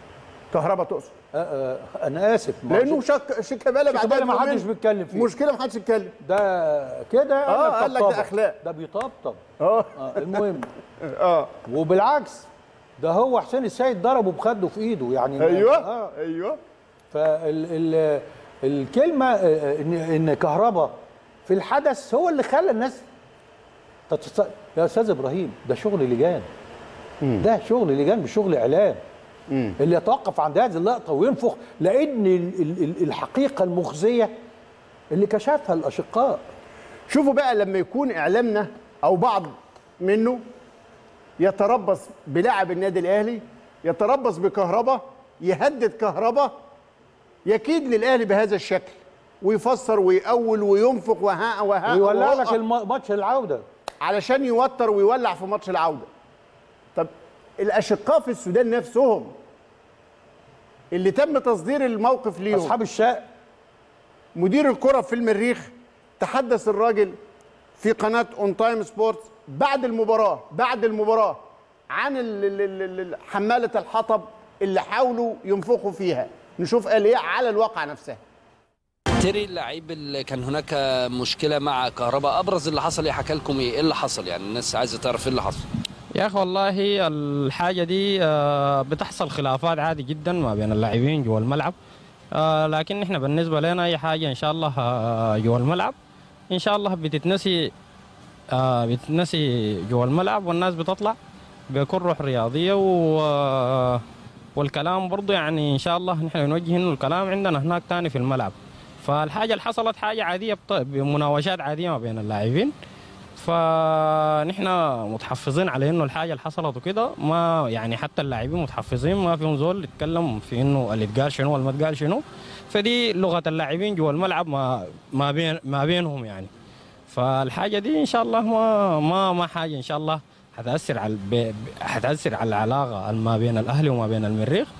كهرباء تقصد آه، آه، انا اسف ما هو لانه شك شيكابالا بعدها شيكابالا ما حدش بيومين بيتكلم فيه. مشكله ما حدش يتكلم ده كده آه، أنا قال لك ده بطبطبة. أخلاق. ده بيطبطب اه آه المهم اه وبالعكس ده هو حسين السيد ضربه بخده في ايده يعني ايوه آه ايوه فال ال الكلمه آه، ان ان كهربا في الحدث هو اللي خلى الناس تتص... يا استاذ ابراهيم ده شغل لجان ده شغل لجان مش شغل اعلام اللي يتوقف عند هذه اللقطه وينفخ لان ال- ال- ال- الحقيقه المخزيه اللي كشفها الاشقاء شوفوا بقى لما يكون اعلامنا او بعض منه يتربص بلاعب النادي الاهلي يتربص بكهربا يهدد كهربا يكيد للاهلي بهذا الشكل ويفسر ويأول وينفق وها وها ويولع وهو- لك الم- ماتش العوده علشان يوتر ويولع في ماتش العوده طب الاشقاء في السودان نفسهم اللي تم تصدير الموقف ليهم اصحاب الشاء مدير الكرة في المريخ تحدث الراجل في قناة اون تايم سبورتس بعد المباراة بعد المباراة عن ال- ال- ال- ال- حمالة الحطب اللي حاولوا ينفخوا فيها نشوف قال ايه على الواقع نفسها تري اللعيب اللي كان هناك مشكله مع كهرباء ابرز اللي حصل ايه حكى لكم ايه ايه اللي حصل يعني الناس عايزه تعرف ايه اللي حصل يا اخي والله الحاجه دي آه، بتحصل خلافات عادي جدا ما بين اللاعبين جوا الملعب آه، لكن احنا بالنسبه لنا اي حاجه ان شاء الله آه، جوا الملعب ان شاء الله بتتنسي آه، بتتنسي جوا الملعب والناس بتطلع بكل روح رياضيه و آه، والكلام برضو يعني ان شاء الله نحن نوجه انه الكلام عندنا هناك تاني في الملعب فالحاجه اللي حصلت حاجه عاديه بط- بمناوشات عاديه ما بين اللاعبين فنحن متحفظين على انه الحاجه اللي حصلت وكده ما يعني حتى اللاعبين متحفظين ما فيهم زول يتكلم في انه اللي اتقال شنو واللي ما اتقال شنو فدي لغه اللاعبين جوا الملعب ما ما بين ما بينهم يعني فالحاجه دي ان شاء الله ما ما ما حاجه ان شاء الله حتاثر على ب- ب- حتاثر على العلاقه ما بين الاهلي وما بين المريخ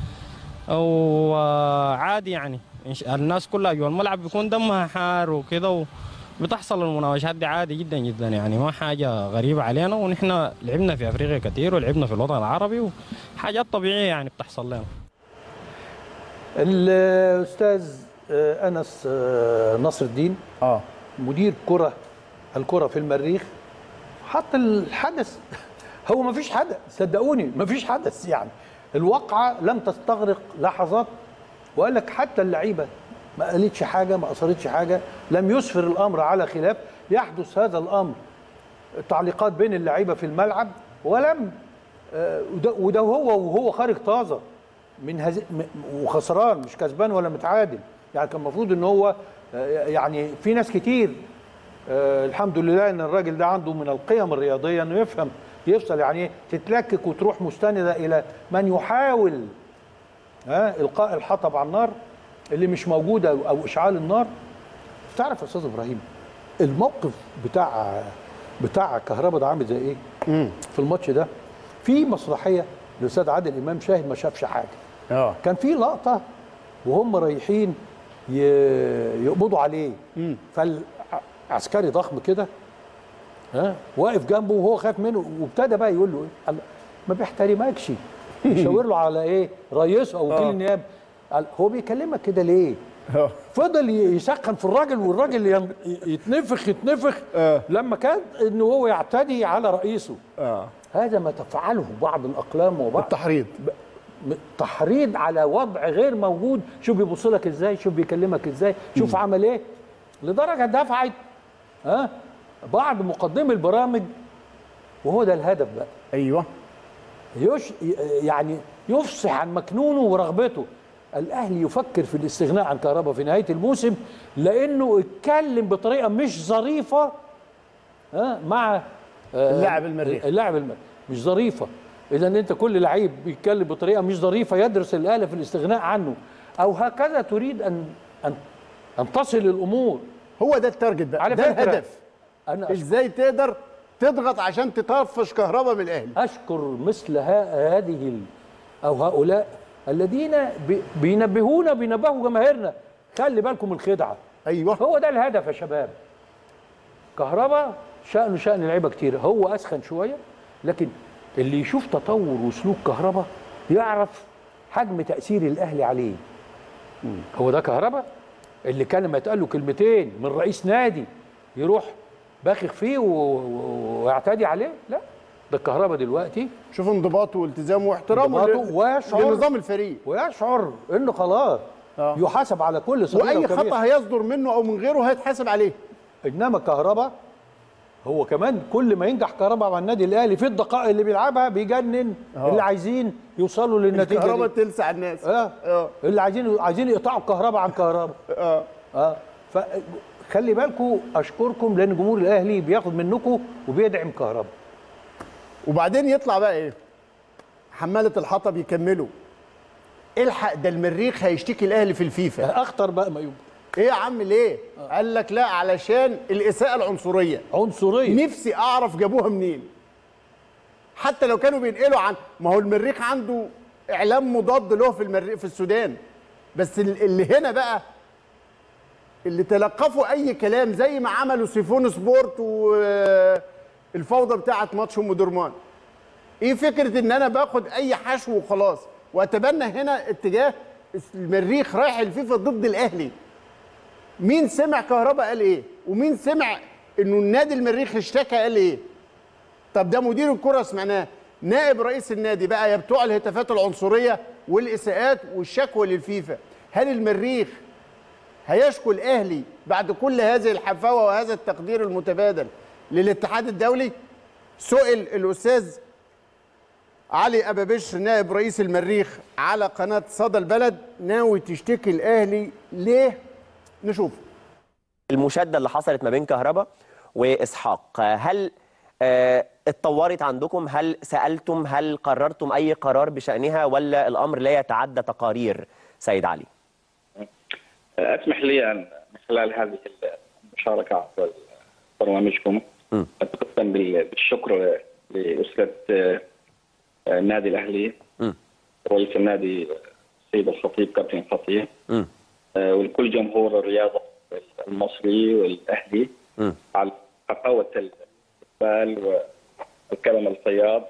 وعادي يعني إن شاء- الناس كلها جوا الملعب بيكون دمها حار وكده بتحصل المناوشات دي عادي جدا جدا يعني ما حاجه غريبه علينا ونحن لعبنا في افريقيا كثير ولعبنا في الوطن العربي وحاجات طبيعيه يعني بتحصل لنا الاستاذ آه، انس آه، نصر الدين اه مدير كره الكره في المريخ حط الحدث هو ما فيش حدث صدقوني ما فيش حدث يعني الواقعه لم تستغرق لحظات وقال لك حتى اللعيبه ما قالتش حاجه ما اثرتش حاجه لم يسفر الامر على خلاف يحدث هذا الامر تعليقات بين اللعيبه في الملعب ولم آه، وده, وده هو وهو خارج طازه من هز... م- وخسران مش كسبان ولا متعادل يعني كان المفروض ان هو آه، يعني في ناس كتير آه، الحمد لله ان الراجل ده عنده من القيم الرياضيه انه يفهم يفصل يعني ايه تتلكك وتروح مستنده الى من يحاول ها القاء الحطب على النار اللي مش موجوده او أو اشعال النار تعرف يا استاذ ابراهيم الموقف بتاع بتاع كهربا ده عامل زي ايه؟ في الماتش ده في مسرحيه الاستاذ عادل امام شاهد ما شافش حاجه اه كان في لقطه وهم رايحين ي- يقبضوا عليه فالعسكري ضخم كده ها واقف جنبه وهو خايف منه وابتدى بقى يقول له ايه قال له ما بيحترمكش يشاور له على ايه رئيسه او وكيل آه. النيابه قال هو بيكلمك كده ليه اه فضل ي- يسخن في الراجل والراجل ين- يتنفخ يتنفخ آه. لما كان انه هو يعتدي على رئيسه اه هذا ما تفعله بعض الاقلام وبعض التحريض م- تحريض على وضع غير موجود شوف بيبص لك ازاي شوف بيكلمك ازاي شوف عمل ايه لدرجه دفعت ها بعض مقدمي البرامج وهو ده الهدف بقى ايوه يش يعني يفصح عن مكنونه ورغبته الاهلي يفكر في الاستغناء عن كهرباء في نهايه الموسم لانه اتكلم بطريقه مش ظريفه ها مع آه، اللاعب المريخ. اللاعب المريخ مش ظريفه اذا انت كل لعيب بيتكلم بطريقه مش ظريفه يدرس الاهلي في الاستغناء عنه او هكذا تريد ان ان ان تصل الامور هو ده التارجت بقى على ده فكرة، الهدف انا ازاي تقدر تضغط عشان تطفش كهرباء من الاهلي أشكر مثل ها هذه ال- أو هؤلاء الذين بي- بينبهونا بينبهوا جماهيرنا خلي بالكم الخدعة ايوه هو ده الهدف يا شباب كهربا شأنه شأن لعيبة كتير هو أسخن شوية لكن اللي يشوف تطور وسلوك كهربا يعرف حجم تاثير الاهلي عليه هو ده كهربا اللي كان لما يتقال له كلمتين من رئيس نادي يروح باخخ فيه و- و- ويعتدي عليه لا ده الكهربا دلوقتي شوف انضباطه والتزامه واحترامه انضباطه ل- وشعور. لنظام الفريق ويشعر انه خلاص آه. يحاسب على كل صغيره واي وكبيرة. خطا هيصدر منه او من غيره هيتحاسب عليه انما كهربا هو كمان كل ما ينجح كهربا مع النادي الاهلي في الدقائق اللي بيلعبها بيجنن آه. اللي عايزين يوصلوا للنتيجه الكهرباء دي تلسع الناس اه اه اللي عايزين عايزين يقطعوا الكهرباء عن كهربا اه اه فخلي بالكم اشكركم لان جمهور الاهلي بياخد منكم وبيدعم كهربا وبعدين يطلع بقى ايه حماله الحطب يكملوا الحق ده المريخ هيشتكي الاهلي في الفيفا اخطر بقى ما يبقى ايه يا عم ليه قال لك لا علشان الاساءه العنصريه عنصريه نفسي اعرف جابوها منين حتى لو كانوا بينقلوا عن ما هو المريخ عنده اعلام مضاد له في المريخ في السودان بس ال- اللي هنا بقى اللي تلقفوا اي كلام زي ما عملوا سيفون سبورت والفوضى بتاعه ماتش ام درمان ايه فكره ان انا باخد اي حشو وخلاص واتبنى هنا اتجاه المريخ رايح الفيفا ضد الاهلي مين سمع كهربا قال ايه ومين سمع انه النادي المريخ اشتكى قال ايه طب ده مدير الكره سمعناه نائب رئيس النادي بقى يا بتوع الهتافات العنصريه والاساءات والشكوى للفيفا هل المريخ هيشكو الاهلي بعد كل هذه الحفاوه وهذا التقدير المتبادل للاتحاد الدولي سئل الاستاذ علي ابا بشر نائب رئيس المريخ على قناه صدى البلد ناوي تشتكي الاهلي ليه نشوف المشاده اللي حصلت ما بين كهربا واسحاق هل آه، اتطورت عندكم هل سالتم هل قررتم اي قرار بشانها ولا الامر لا يتعدى تقارير سيد علي اسمح لي ان من خلال هذه المشاركه عبر برنامجكم م. اتقدم بال- بالشكر لاسره آه، النادي الاهلي م. رئيس النادي السيد الخطيب كابتن الخطيب م. آه، ولكل جمهور الرياضه المصري والاهلي م. على قفاوه الاستقبال والكلام الفياض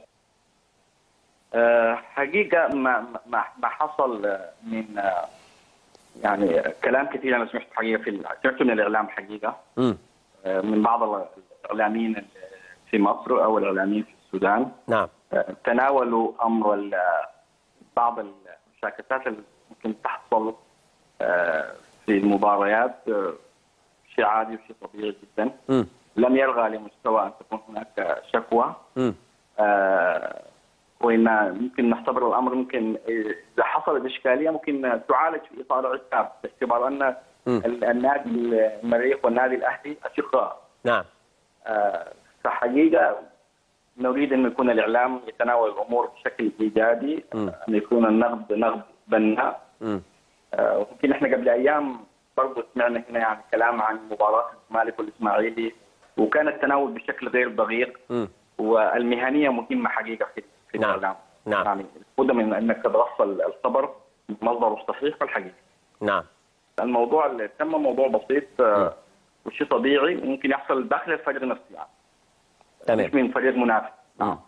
آه، حقيقه ما ما ما حصل آه، من آه، يعني كلام كثير انا سمعت حقيقه في سمعته من الاعلام حقيقه م. آه، من بعض الاعلاميين في مصر او الاعلاميين في السودان نعم آه، تناولوا امر ال- بعض المشاكسات اللي ممكن تحصل آه، في المباريات آه، شيء عادي وشيء طبيعي جدا م. لم يرغى لمستوى ان تكون هناك شكوى م. آه، وان ممكن نعتبر الامر ممكن اذا حصلت اشكاليه ممكن تعالج في اطار عتاب باعتبار ان ال- النادي المريخ والنادي الاهلي اشقاء نعم آه، فحقيقه نريد ان يكون الاعلام يتناول الامور بشكل ايجابي م. ان يكون النقد نقد بناء م. آه، ويمكن احنا قبل ايام برضه سمعنا هنا يعني كلام عن مباراه الزمالك والاسماعيلي وكان التناول بشكل غير دقيق م. والمهنيه مهمه حقيقه في في نعم. الاعلام نعم. يعني لابد من انك تتوصل الخبر بمصدره الصحيح والحقيقي نعم الموضوع اللي تم موضوع بسيط آه، وشيء طبيعي ممكن يحصل داخل الفريق نفسه يعني تمام مش من فريق منافس نعم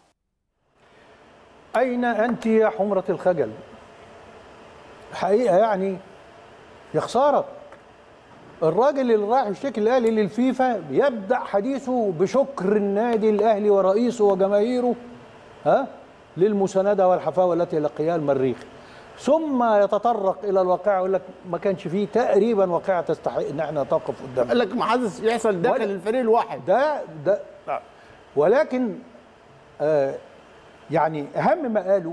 أين أنت يا حمرة الخجل؟ حقيقة يعني يا خسارة الراجل اللي رايح يشتكي الأهلي للفيفا يبدأ حديثه بشكر النادي الأهلي ورئيسه وجماهيره ها للمساندة والحفاوة التي لقيها المريخ ثم يتطرق إلى الواقع يقول لك ما كانش فيه تقريبا واقعة تستحق إن احنا نقف قدامها قال لك ما حدث يحصل داخل ولا- الفريق الواحد ده ده ولكن آه يعني اهم ما قالوا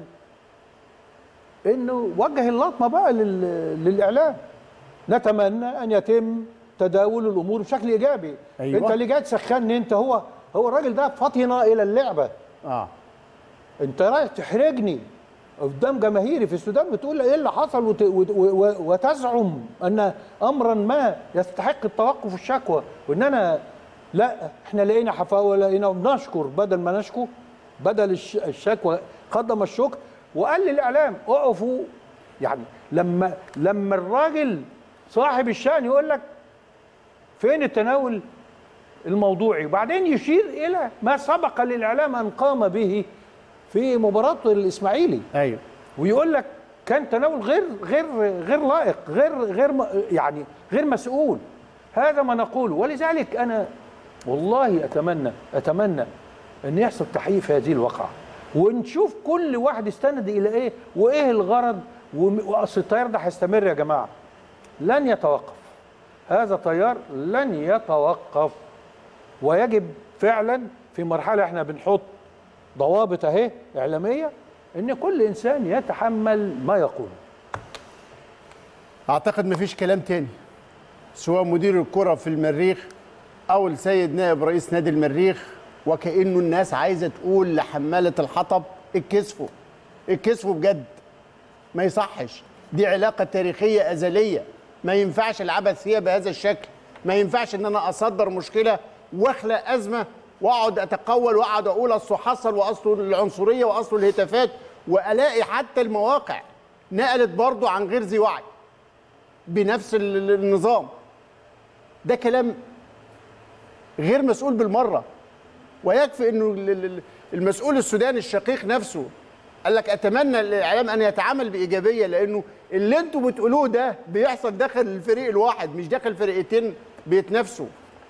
انه وجه اللطمه بقى لل- للاعلام نتمنى ان يتم تداول الامور بشكل ايجابي أيوة. انت اللي جاي تسخني انت هو هو الراجل ده فطن الى اللعبه اه انت رايح تحرجني قدام جماهيري في السودان بتقول ايه اللي حصل وت... وت... و... وتزعم ان امرا ما يستحق التوقف والشكوى وان انا لا احنا لقينا حفاوه لقينا بنشكر بدل ما نشكو بدل الش... الشكوى قدم الشكر وقال للاعلام اقفوا يعني لما لما الراجل صاحب الشأن يقول لك فين التناول الموضوعي وبعدين يشير الى ما سبق للاعلام ان قام به في مباراه الاسماعيلي ايوه ويقول لك كان تناول غير غير غير لائق غير غير م- يعني غير مسؤول هذا ما نقوله ولذلك انا والله اتمنى اتمنى ان يحصل تحقيق في هذه الواقعه ونشوف كل واحد استند الى ايه وايه الغرض وم- واصل التيار ده هيستمر يا جماعه لن يتوقف هذا تيار لن يتوقف ويجب فعلا في مرحله احنا بنحط ضوابط اهي اعلاميه ان كل انسان يتحمل ما يقول اعتقد مفيش كلام تاني سواء مدير الكره في المريخ او السيد نائب رئيس نادي المريخ وكانه الناس عايزه تقول لحماله الحطب اتكسفوا اتكسفوا بجد ما يصحش دي علاقه تاريخيه ازليه ما ينفعش العبث فيها بهذا الشكل ما ينفعش ان انا اصدر مشكله واخلق ازمه واقعد اتقول واقعد اقول اصله حصل واصله العنصريه واصله الهتافات والاقي حتى المواقع نقلت برضه عن غير ذي وعي بنفس ال- ال- النظام ده كلام غير مسؤول بالمره ويكفي انه ال- ال- المسؤول السوداني الشقيق نفسه قال لك اتمنى الاعلام ان يتعامل بايجابيه لانه اللي انتم بتقولوه ده بيحصل داخل الفريق الواحد مش داخل فرقتين بيتنافسوا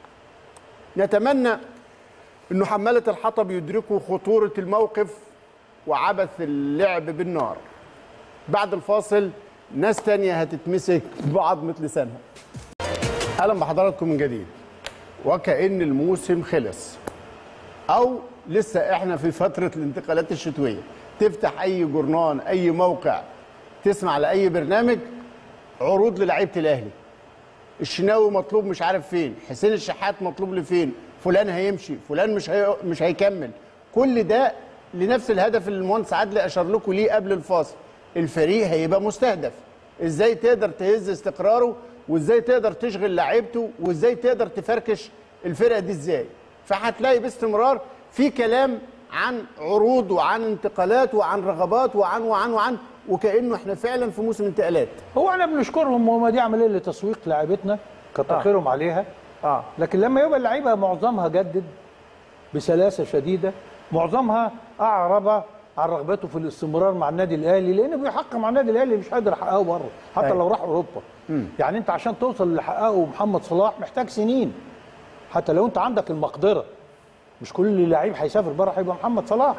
نتمنى انه حماله الحطب يدركوا خطوره الموقف وعبث اللعب بالنار بعد الفاصل ناس تانية هتتمسك بعضمة لسانها اهلا بحضراتكم من جديد وكأن الموسم خلص او لسه احنا في فترة الانتقالات الشتوية تفتح اي جورنان اي موقع تسمع لاي برنامج عروض للعيبة الاهلي الشناوي مطلوب مش عارف فين حسين الشحات مطلوب لفين فلان هيمشي فلان مش هي... مش هيكمل كل ده لنفس الهدف اللي المهندس عادل اشار لكم ليه قبل الفاصل الفريق هيبقى مستهدف ازاي تقدر تهز استقراره وازاي تقدر تشغل لعيبته وازاي تقدر تفركش الفرقه دي ازاي فهتلاقي باستمرار في كلام عن عروض وعن انتقالات وعن رغبات وعن وعن وعن وكانه احنا فعلا في موسم انتقالات هو احنا بنشكرهم وهم دي عمليه لتسويق لعيبتنا كتر آه. خيرهم عليها اه لكن لما يبقى اللعيبه معظمها جدد بسلاسه شديده معظمها اعرب عن رغبته في الاستمرار مع النادي الاهلي لانه بيحقق مع النادي الاهلي مش قادر يحققه بره حتى أيوة. لو راح اوروبا يعني انت عشان توصل اللي حققه محمد صلاح محتاج سنين حتى لو انت عندك المقدره مش كل لعيب هيسافر بره هيبقى محمد صلاح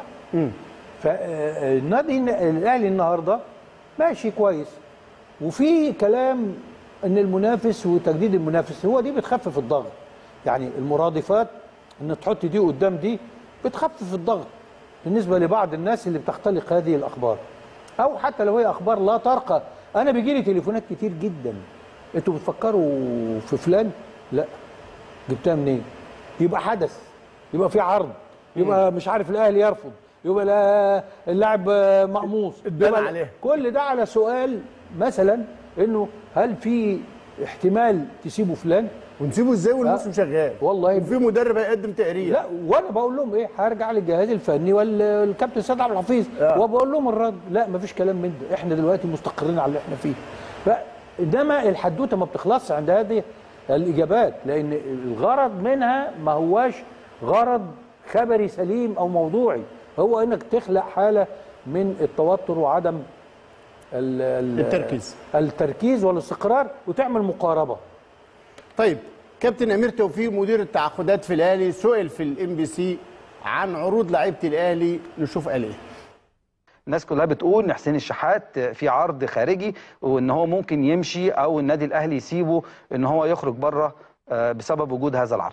فالنادي الاهلي النهارده ماشي كويس وفي كلام ان المنافس وتجديد المنافس هو دي بتخفف الضغط يعني المرادفات ان تحط دي قدام دي بتخفف الضغط بالنسبه لبعض الناس اللي بتختلق هذه الاخبار او حتى لو هي اخبار لا ترقى انا بيجي لي تليفونات كتير جدا انتوا بتفكروا في فلان لا جبتها منين يبقى حدث يبقى في عرض يبقى مش عارف الاهلي يرفض يبقى لا اللاعب آه، مقموص اتبنى يبقى عليه. كل ده على سؤال مثلا انه هل في احتمال تسيبوا فلان ونسيبه ازاي والموسم آه. شغال والله وفي مدرب هيقدم تقرير لا وانا بقول لهم ايه هرجع للجهاز الفني وال- والكابتن سيد عبد الحفيظ آه. وبقول لهم الرد لا مفيش كلام من ده احنا دلوقتي مستقرين على اللي احنا فيه فانما الحدوته ما بتخلصش عند هذه الاجابات لان الغرض منها ما هواش غرض خبري سليم او موضوعي هو انك تخلق حاله من التوتر وعدم ال- ال- التركيز. التركيز والاستقرار وتعمل مقاربه طيب كابتن امير توفيق مدير التعاقدات في الاهلي سئل في الام بي سي عن عروض لعيبه الاهلي نشوف قال ايه الناس كلها بتقول ان حسين الشحات في عرض خارجي وان هو ممكن يمشي او النادي الاهلي يسيبه ان هو يخرج بره آه، بسبب وجود هذا العرض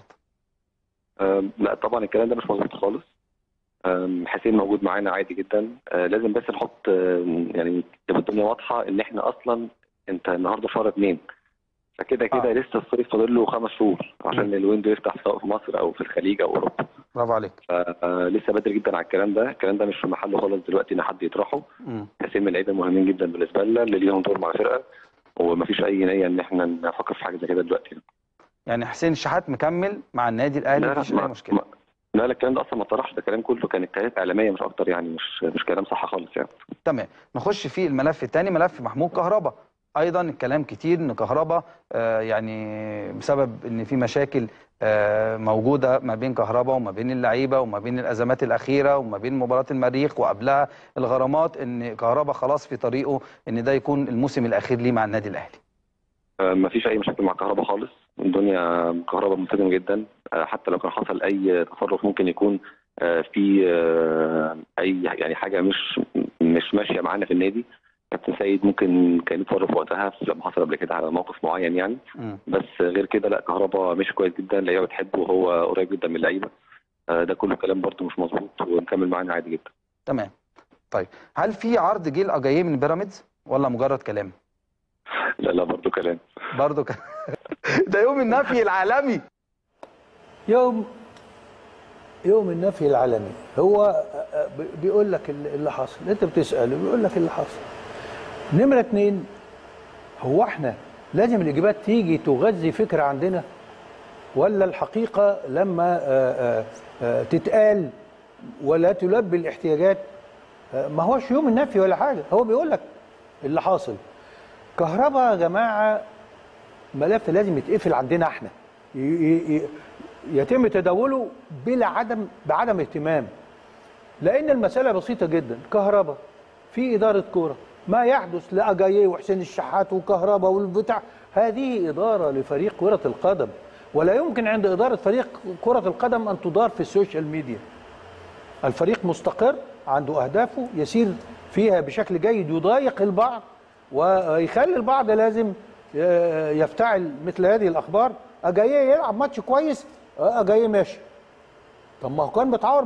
أم، لا طبعا الكلام ده مش مظبوط خالص أم، حسين موجود معانا عادي جدا أه، لازم بس نحط أم، يعني تبقى الدنيا واضحه ان احنا اصلا انت النهارده شهر اتنين فكده كده آه. لسه الصيف فاضل له خمس شهور عشان الويندو يفتح سواء في مصر او في الخليج او اوروبا برافو عليك فلسه بدري جدا على الكلام ده الكلام ده مش في محله خالص دلوقتي ان حد يطرحه مم. حسين من اللعيبه المهمين جدا بالنسبه لنا اللي ليهم دور مع الفرقه ومفيش اي نيه ان احنا نفكر في حاجه زي كده دلوقتي يعني حسين الشحات مكمل مع النادي الاهلي لا لا مفيش اي ما- مشكله ما- لا لا الكلام ده اصلا ما طرحش ده كلام كله كان اتهامات اعلاميه مش اكتر يعني مش مش كلام صح خالص يعني تمام نخش في الملف الثاني ملف محمود كهربا ايضا الكلام كتير ان كهربا آه، يعني بسبب ان في مشاكل آه، موجوده ما بين كهربا وما بين اللعيبه وما بين الازمات الاخيره وما بين مباراه المريخ وقبلها الغرامات ان كهربا خلاص في طريقه ان ده يكون الموسم الاخير ليه مع النادي الاهلي آه، مفيش اي مشاكل مع كهربا خالص الدنيا كهربا ملتزم جدا آه، حتى لو كان حصل اي تصرف ممكن يكون آه، في آه، اي يعني حاجه مش مش ماشيه معانا في النادي كابتن سيد ممكن كان يتصرف وقتها لما حصل قبل كده على موقف معين يعني مم. بس غير كده لا كهربا مش كويس جدا اللعيبه بتحبه وهو قريب جدا من اللعيبه آه، ده كله كلام برده مش مظبوط ونكمل معانا عادي جدا تمام طيب هل في عرض جيل اجاييه من بيراميدز ولا مجرد كلام لا لا برده كلام برضه ك... ده يوم النفي العالمي يوم يوم النفي العالمي هو ب- بيقول لك ال- اللي حصل انت بتساله بيقول لك اللي حصل نمره اتنين هو احنا لازم الاجابات تيجي تغذي فكره عندنا ولا الحقيقه لما آه، آه، آه، تتقال ولا تلبي الاحتياجات آه، ما هوش يوم النفي ولا حاجه هو بيقول لك اللي حاصل كهرباء يا جماعه ملف لازم يتقفل عندنا احنا ي- ي- ي- يتم تداوله بلا عدم بعدم اهتمام لان المساله بسيطه جدا كهرباء في اداره كوره ما يحدث لاجاييه وحسين الشحات وكهرباء والبتاع هذه اداره لفريق كره القدم ولا يمكن عند اداره فريق كره القدم ان تدار في السوشيال ميديا الفريق مستقر عنده اهدافه يسير فيها بشكل جيد يضايق البعض ويخلي البعض لازم آه، يفتعل مثل هذه الاخبار اجاييه يلعب ماتش كويس آه، اجاييه ماشي طب ما هو كان بيتعور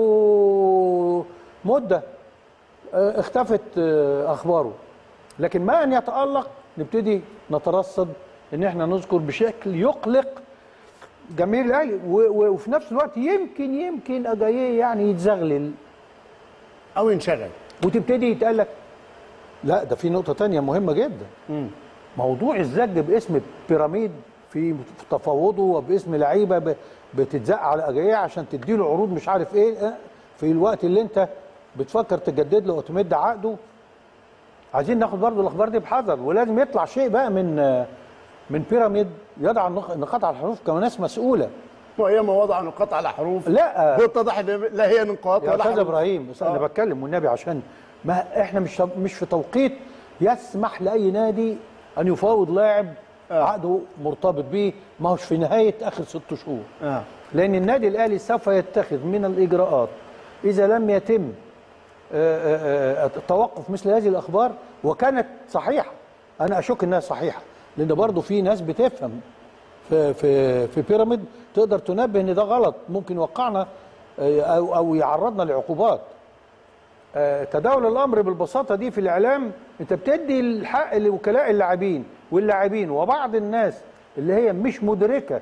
بقالكوا مده آه، اختفت آه، اخباره لكن ما ان يتالق نبتدي نترصد ان احنا نذكر بشكل يقلق جماهير الاهلي و- و- وفي نفس الوقت يمكن يمكن اجاييه يعني يتزغلل او ينشغل وتبتدي يتقال لك لا ده في نقطه تانية مهمه جدا موضوع الزج باسم بيراميد في في تفاوضه وباسم لعيبه ب- بتتزق على اجاييه عشان تديله عروض مش عارف ايه آه، في الوقت اللي انت بتفكر تجدد له وتمد عقده عايزين ناخد برضه الاخبار دي بحذر ولازم يطلع شيء بقى من آه، من بيراميد يضع النق- النقاط على الحروف كناس مسؤوله وايما وضع نقاط على حروف لا واتضح ان لا هي نقاط يا ولا استاذ حروف ابراهيم بس انا آه. بتكلم والنبي عشان ما احنا مش مش في توقيت يسمح لاي نادي ان يفاوض لاعب عقده مرتبط به ما هوش في نهايه اخر ست شهور آه. لان النادي الاهلي سوف يتخذ من الاجراءات اذا لم يتم آه، آه، آه، توقف مثل هذه الاخبار وكانت صحيحه انا اشك انها صحيحه لان برضه في ناس بتفهم في في في بيراميد تقدر تنبه ان ده غلط ممكن يوقعنا آه، او او يعرضنا لعقوبات آه، تداول الامر بالبساطه دي في الاعلام انت بتدي الحق لوكلاء اللاعبين واللاعبين وبعض الناس اللي هي مش مدركه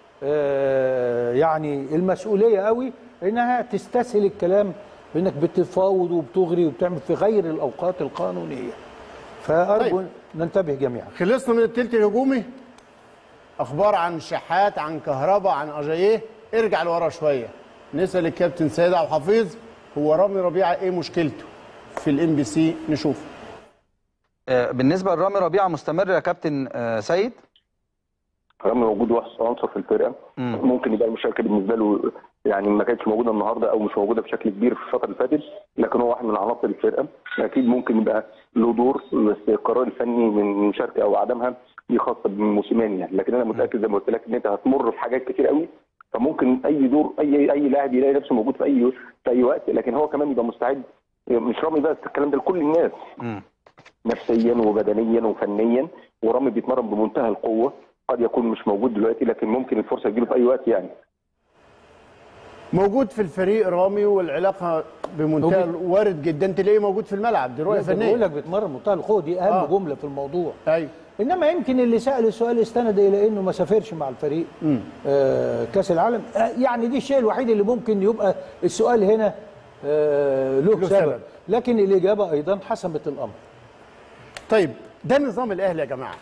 آه، يعني المسؤوليه قوي انها تستسهل الكلام بانك بتفاوض وبتغري وبتعمل في غير الاوقات القانونيه فارجو طيب. ننتبه جميعا خلصنا من التلت الهجومي اخبار عن شحات عن كهربا عن اجاييه ارجع لورا شويه نسال الكابتن سيد عبد الحفيظ هو رامي ربيعه ايه مشكلته في الام بي سي نشوف آه، بالنسبه لرامي ربيعه مستمر يا كابتن آه، سيد رغم وجود واحد عنصر في الفرقه مم. ممكن يبقى المشاركه بالنسبه له يعني ما كانتش موجوده النهارده او مش موجوده بشكل كبير في الفتره اللي فاتت لكن هو واحد من عناصر الفرقه اكيد ممكن يبقى له دور بس القرار الفني من المشاركه او عدمها دي خاصه بموسيماني يعني لكن انا متاكد زي ما قلت لك ان انت هتمر في حاجات كتير قوي فممكن اي دور اي اي لاعب يلاقي نفسه موجود في اي في اي وقت لكن هو كمان يبقى مستعد مش رامي بس الكلام ده لكل الناس مم. نفسيا وبدنيا وفنيا ورامي بيتمرن بمنتهى القوه قد يكون مش موجود دلوقتي لكن ممكن الفرصه تجيله في اي وقت يعني موجود في الفريق رامي والعلاقه بمنتهى موجود. وارد جدا تلاقيه موجود في الملعب دي رؤيه بقول فنيه لك بيتمرن منتهى القوه دي اهم آه. جمله في الموضوع ايوه انما يمكن اللي سال السؤال استند الى انه ما سافرش مع الفريق آه كاس العالم آه يعني دي الشيء الوحيد اللي ممكن يبقى السؤال هنا آه له, له سبب. سبب. لكن الاجابه ايضا حسمت الامر طيب ده نظام الاهلي يا جماعه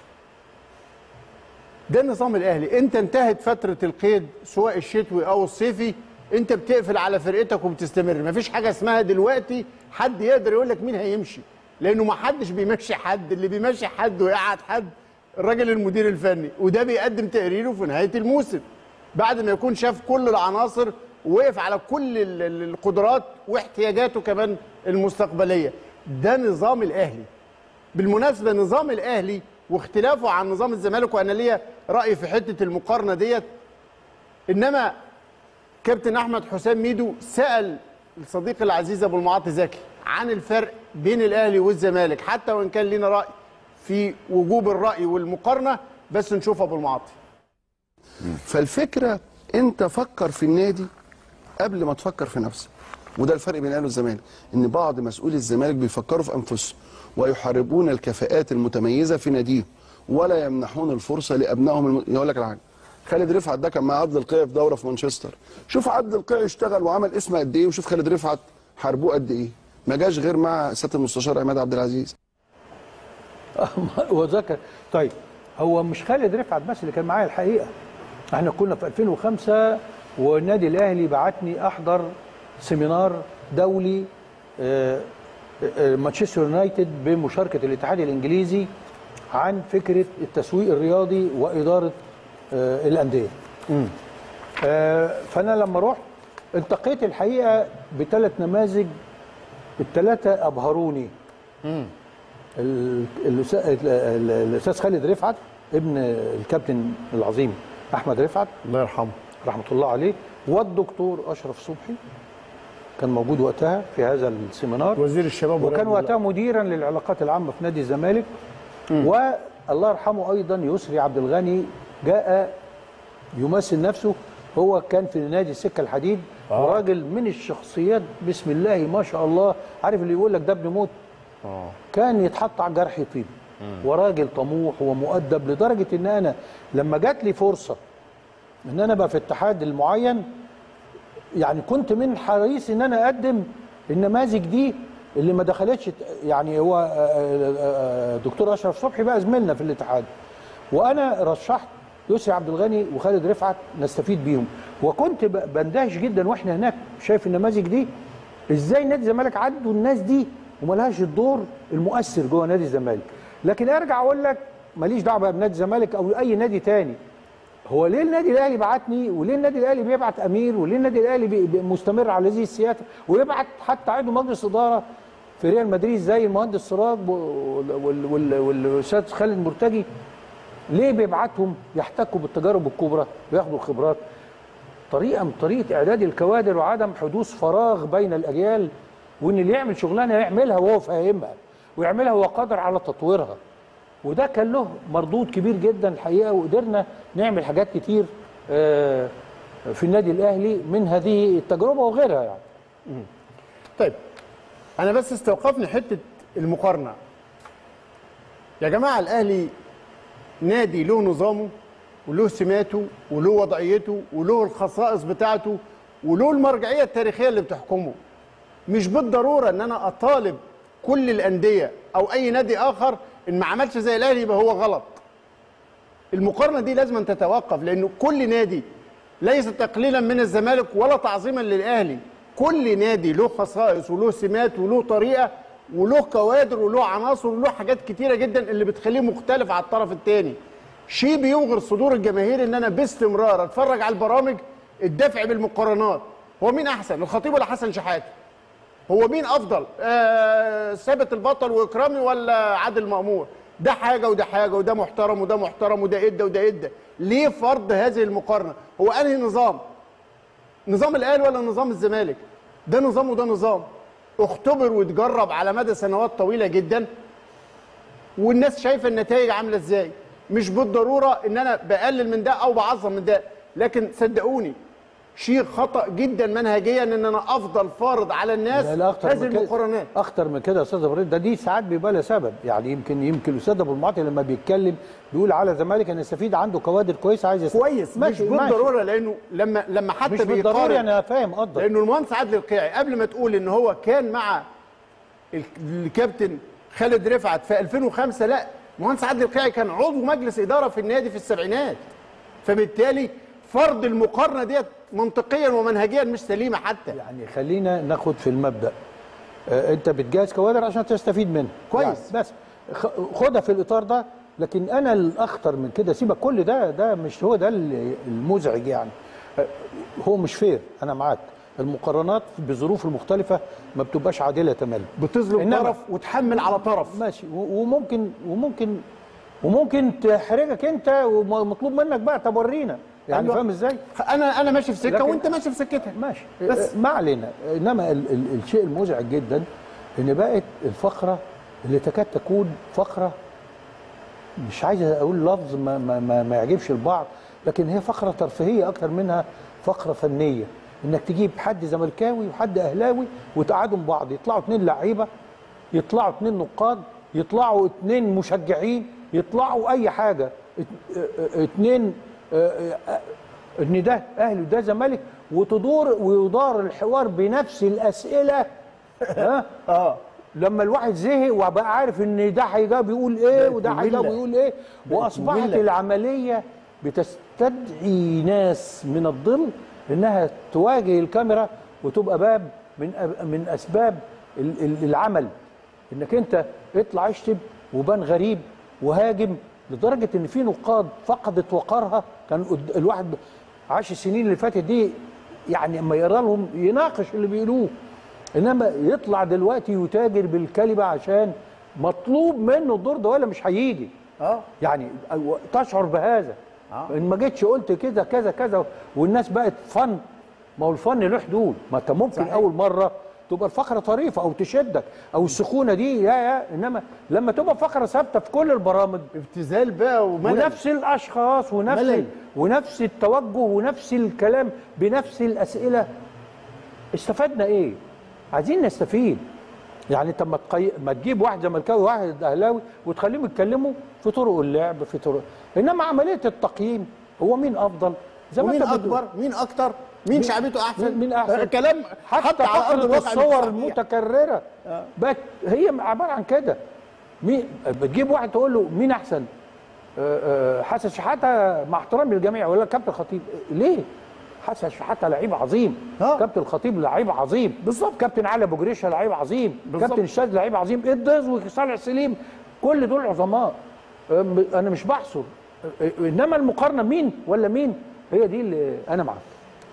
ده نظام الاهلي انت انتهت فتره القيد سواء الشتوي او الصيفي انت بتقفل على فرقتك وبتستمر مفيش حاجه اسمها دلوقتي حد يقدر يقول لك مين هيمشي لانه ما حدش بيمشي حد اللي بيمشي حد ويقعد حد الراجل المدير الفني وده بيقدم تقريره في نهايه الموسم بعد ما يكون شاف كل العناصر ووقف على كل ال- ال- القدرات واحتياجاته كمان المستقبليه ده نظام الاهلي بالمناسبه نظام الاهلي واختلافه عن نظام الزمالك وانا ليا راي في حته المقارنه ديت انما كابتن احمد حسام ميدو سال الصديق العزيز ابو المعاطي زكي عن الفرق بين الاهلي والزمالك حتى وان كان لنا راي في وجوب الراي والمقارنه بس نشوف ابو المعاطي فالفكره انت فكر في النادي قبل ما تفكر في نفسك وده الفرق بين الاهلي والزمالك ان بعض مسؤولي الزمالك بيفكروا في انفسهم ويحاربون الكفاءات المتميزه في ناديهم ولا يمنحون الفرصه لابنائهم الم... يقول لك على حاجه خالد رفعت ده كان مع عبد القيع في دوره في مانشستر شوف عبد القيع اشتغل وعمل اسم قد ايه وشوف خالد رفعت حاربوه قد ايه ما جاش غير مع سياده المستشار عماد عبد العزيز وذكر طيب هو مش خالد رفعت بس اللي كان معايا الحقيقه احنا كنا في 2005 والنادي الاهلي بعتني احضر سيمينار دولي آه، آه، مانشستر يونايتد بمشاركه الاتحاد الانجليزي عن فكره التسويق الرياضي واداره آه، الانديه. آه، فانا لما رحت التقيت الحقيقه بثلاث نماذج الثلاثه ابهروني. ال- الأستاذ ال- الاستاذ خالد رفعت ابن الكابتن العظيم احمد رفعت الله يرحمه رحمه الله عليه والدكتور اشرف صبحي كان موجود وقتها في هذا السيمينار وزير الشباب وكان والرياضة. وقتها مديرا للعلاقات العامه في نادي الزمالك والله يرحمه ايضا يسري عبد الغني جاء يمثل نفسه هو كان في نادي السكه الحديد آه. وراجل من الشخصيات بسم الله ما شاء الله عارف اللي يقول لك ده ابن موت كان يتحط على الجرح يطيب وراجل طموح ومؤدب لدرجه ان انا لما جات لي فرصه ان انا ابقى في اتحاد المعين يعني كنت من حريص ان انا اقدم النماذج دي اللي ما دخلتش يعني هو آه، آه، آه، دكتور اشرف صبحي بقى زميلنا في الاتحاد وانا رشحت يسري عبد الغني وخالد رفعت نستفيد بيهم وكنت ب- بندهش جدا واحنا هناك شايف النماذج دي ازاي نادي الزمالك عدوا الناس دي وملهاش الدور المؤثر جوه نادي الزمالك لكن ارجع اقول لك ماليش دعوه بقى بنادي الزمالك او اي نادي تاني هو ليه النادي الاهلي بعتني وليه النادي الاهلي بيبعت امير وليه النادي الاهلي بي- بي- مستمر على هذه السياسه ويبعت حتى عضو مجلس اداره في ريال مدريد زي المهندس سراج وال- وال- وال- والاستاذ خالد مرتجي ليه بيبعتهم يحتكوا بالتجارب الكبرى وياخدوا الخبرات طريقه من طريقه اعداد الكوادر وعدم حدوث فراغ بين الاجيال وان اللي يعمل شغلانه يعملها وهو فاهمها ويعملها وهو قادر على تطويرها وده كان له مردود كبير جدا الحقيقه وقدرنا نعمل حاجات كتير آه، في النادي الاهلي من هذه التجربه وغيرها يعني طيب انا بس استوقفني حته المقارنه يا جماعه الاهلي نادي له نظامه وله سماته وله وضعيته وله الخصائص بتاعته وله المرجعيه التاريخيه اللي بتحكمه مش بالضروره ان انا اطالب كل الانديه او اي نادي اخر ان ما عملش زي الاهلي يبقى هو غلط المقارنه دي لازم أن تتوقف لانه كل نادي ليس تقليلا من الزمالك ولا تعظيما للاهلي كل نادي له خصائص وله سمات وله طريقه وله كوادر وله عناصر وله حاجات كتيره جدا اللي بتخليه مختلف على الطرف الثاني شيء بيوغر صدور الجماهير ان انا باستمرار اتفرج على البرامج الدفع بالمقارنات هو مين احسن الخطيب ولا حسن شحاته هو مين افضل آه ثابت البطل واكرامي ولا عادل مامور ده حاجه وده حاجه وده محترم وده محترم وده ادى وده ادى ليه فرض هذه المقارنه هو انهي نظام نظام الاهلي ولا نظام الزمالك ده نظام وده نظام اختبر واتجرب على مدى سنوات طويله جدا والناس شايفه النتائج عامله ازاي مش بالضروره ان انا بقلل من ده او بعظم من ده لكن صدقوني شيء خطا جدا منهجيا ان انا افضل فارض على الناس لا لا اخطر هذه من كده المقارنات اخطر من كده يا استاذ ابراهيم ده دي ساعات بيبقى لها سبب يعني يمكن يمكن الاستاذ ابو المعاطي لما بيتكلم بيقول على الزمالك ان يستفيد عنده كوادر كويسه عايز يستفيد كويس مش ماشي بالضروره لانه لما لما حتى مش بالضروره بيقارن انا فاهم قصدك لانه المهندس عادل القيعي قبل ما تقول ان هو كان مع ال- الكابتن خالد رفعت في 2005 لا المهندس عادل القيعي كان عضو مجلس اداره في النادي في السبعينات فبالتالي فرض المقارنه ديت منطقيا ومنهجيا مش سليمه حتى يعني خلينا ناخد في المبدا آه، انت بتجهز كوادر عشان تستفيد منها كويس. يعني بس خ- خدها في الاطار ده لكن انا الاخطر من كده سيبك كل ده ده مش هو ده ال- المزعج يعني آه، هو مش فير انا معاك المقارنات بالظروف المختلفه ما بتبقاش عادله تماما بتظلم إنما- طرف وتحمل على طرف ماشي و- وممكن وممكن وممكن تحرجك انت ومطلوب منك بقى طب ورينا يعني أيوة. فاهم ازاي؟ انا انا ماشي في سكه لكن- وانت ماشي في سكتها ماشي بس. بس ما علينا انما ال ال الشيء المزعج جدا ان بقت الفقره اللي تكاد تكون فقره مش عايز اقول لفظ ما, ما, ما, ما يعجبش البعض لكن هي فقره ترفيهيه اكتر منها فقره فنيه انك تجيب حد زملكاوي وحد اهلاوي وتقعدهم بعض يطلعوا اتنين لعيبه يطلعوا اتنين نقاد يطلعوا اتنين مشجعين يطلعوا اي حاجه ات- اه- اتنين اه- اه- ان ده اهلي وده زمالك وتدور ويدار الحوار بنفس الاسئله ها اه لما الواحد زهق وبقى عارف ان ده هيجاوب يقول ايه بقت وده هيجاوب مملة. يقول ايه بقت واصبحت مملة. العمليه بتستدعي ناس من الظل انها تواجه الكاميرا وتبقى باب من أب- من اسباب ال- ال- العمل انك انت اطلع اشتم وبان غريب وهاجم لدرجه ان في نقاد فقدت وقارها كان قد- الواحد عاش السنين اللي فاتت دي يعني اما يقرا لهم يناقش اللي بيقولوه انما يطلع دلوقتي يتاجر بالكلمه عشان مطلوب منه الدور ده ولا مش هيجي اه يعني أو- تشعر بهذا آه. ان ما جيتش قلت كذا كذا كذا والناس بقت فن ما هو الفن له حدود ما انت ممكن صحيح. اول مره تبقى الفقره طريفه او تشدك او السخونه دي يا يا انما لما تبقى فقره ثابته في كل البرامج ابتذال بقى وملل ونفس الاشخاص ونفس ملل. ونفس التوجه ونفس الكلام بنفس الاسئله استفدنا ايه؟ عايزين نستفيد يعني انت ما تقي... ما تجيب واحد زملكاوي وواحد اهلاوي وتخليهم يتكلموا في طرق اللعب في طرق انما عمليه التقييم هو مين افضل زي ما ومين انت بتقول. اكبر مين اكتر مين مين- شعبيته احسن مين- مين أحسن؟ آه، كلام حتى, حتى على ارض فقره الواقع مش الصور صحيح. المتكرره بقت هي عباره عن كده مين بتجيب واحد تقول له مين احسن آه، آه، حسن شحاته مع احترامي للجميع ولا كابتن الخطيب ليه حسن شحاته لعيب عظيم آه. كابتن الخطيب لعيب عظيم بالظبط. كابتن علي ابو جريشه لعيب عظيم بالظبط. كابتن الشاذ لعيب عظيم الدز وصالح سليم كل دول عظماء آه، انا مش بحصر آه، انما المقارنه مين ولا مين هي دي اللي انا معاك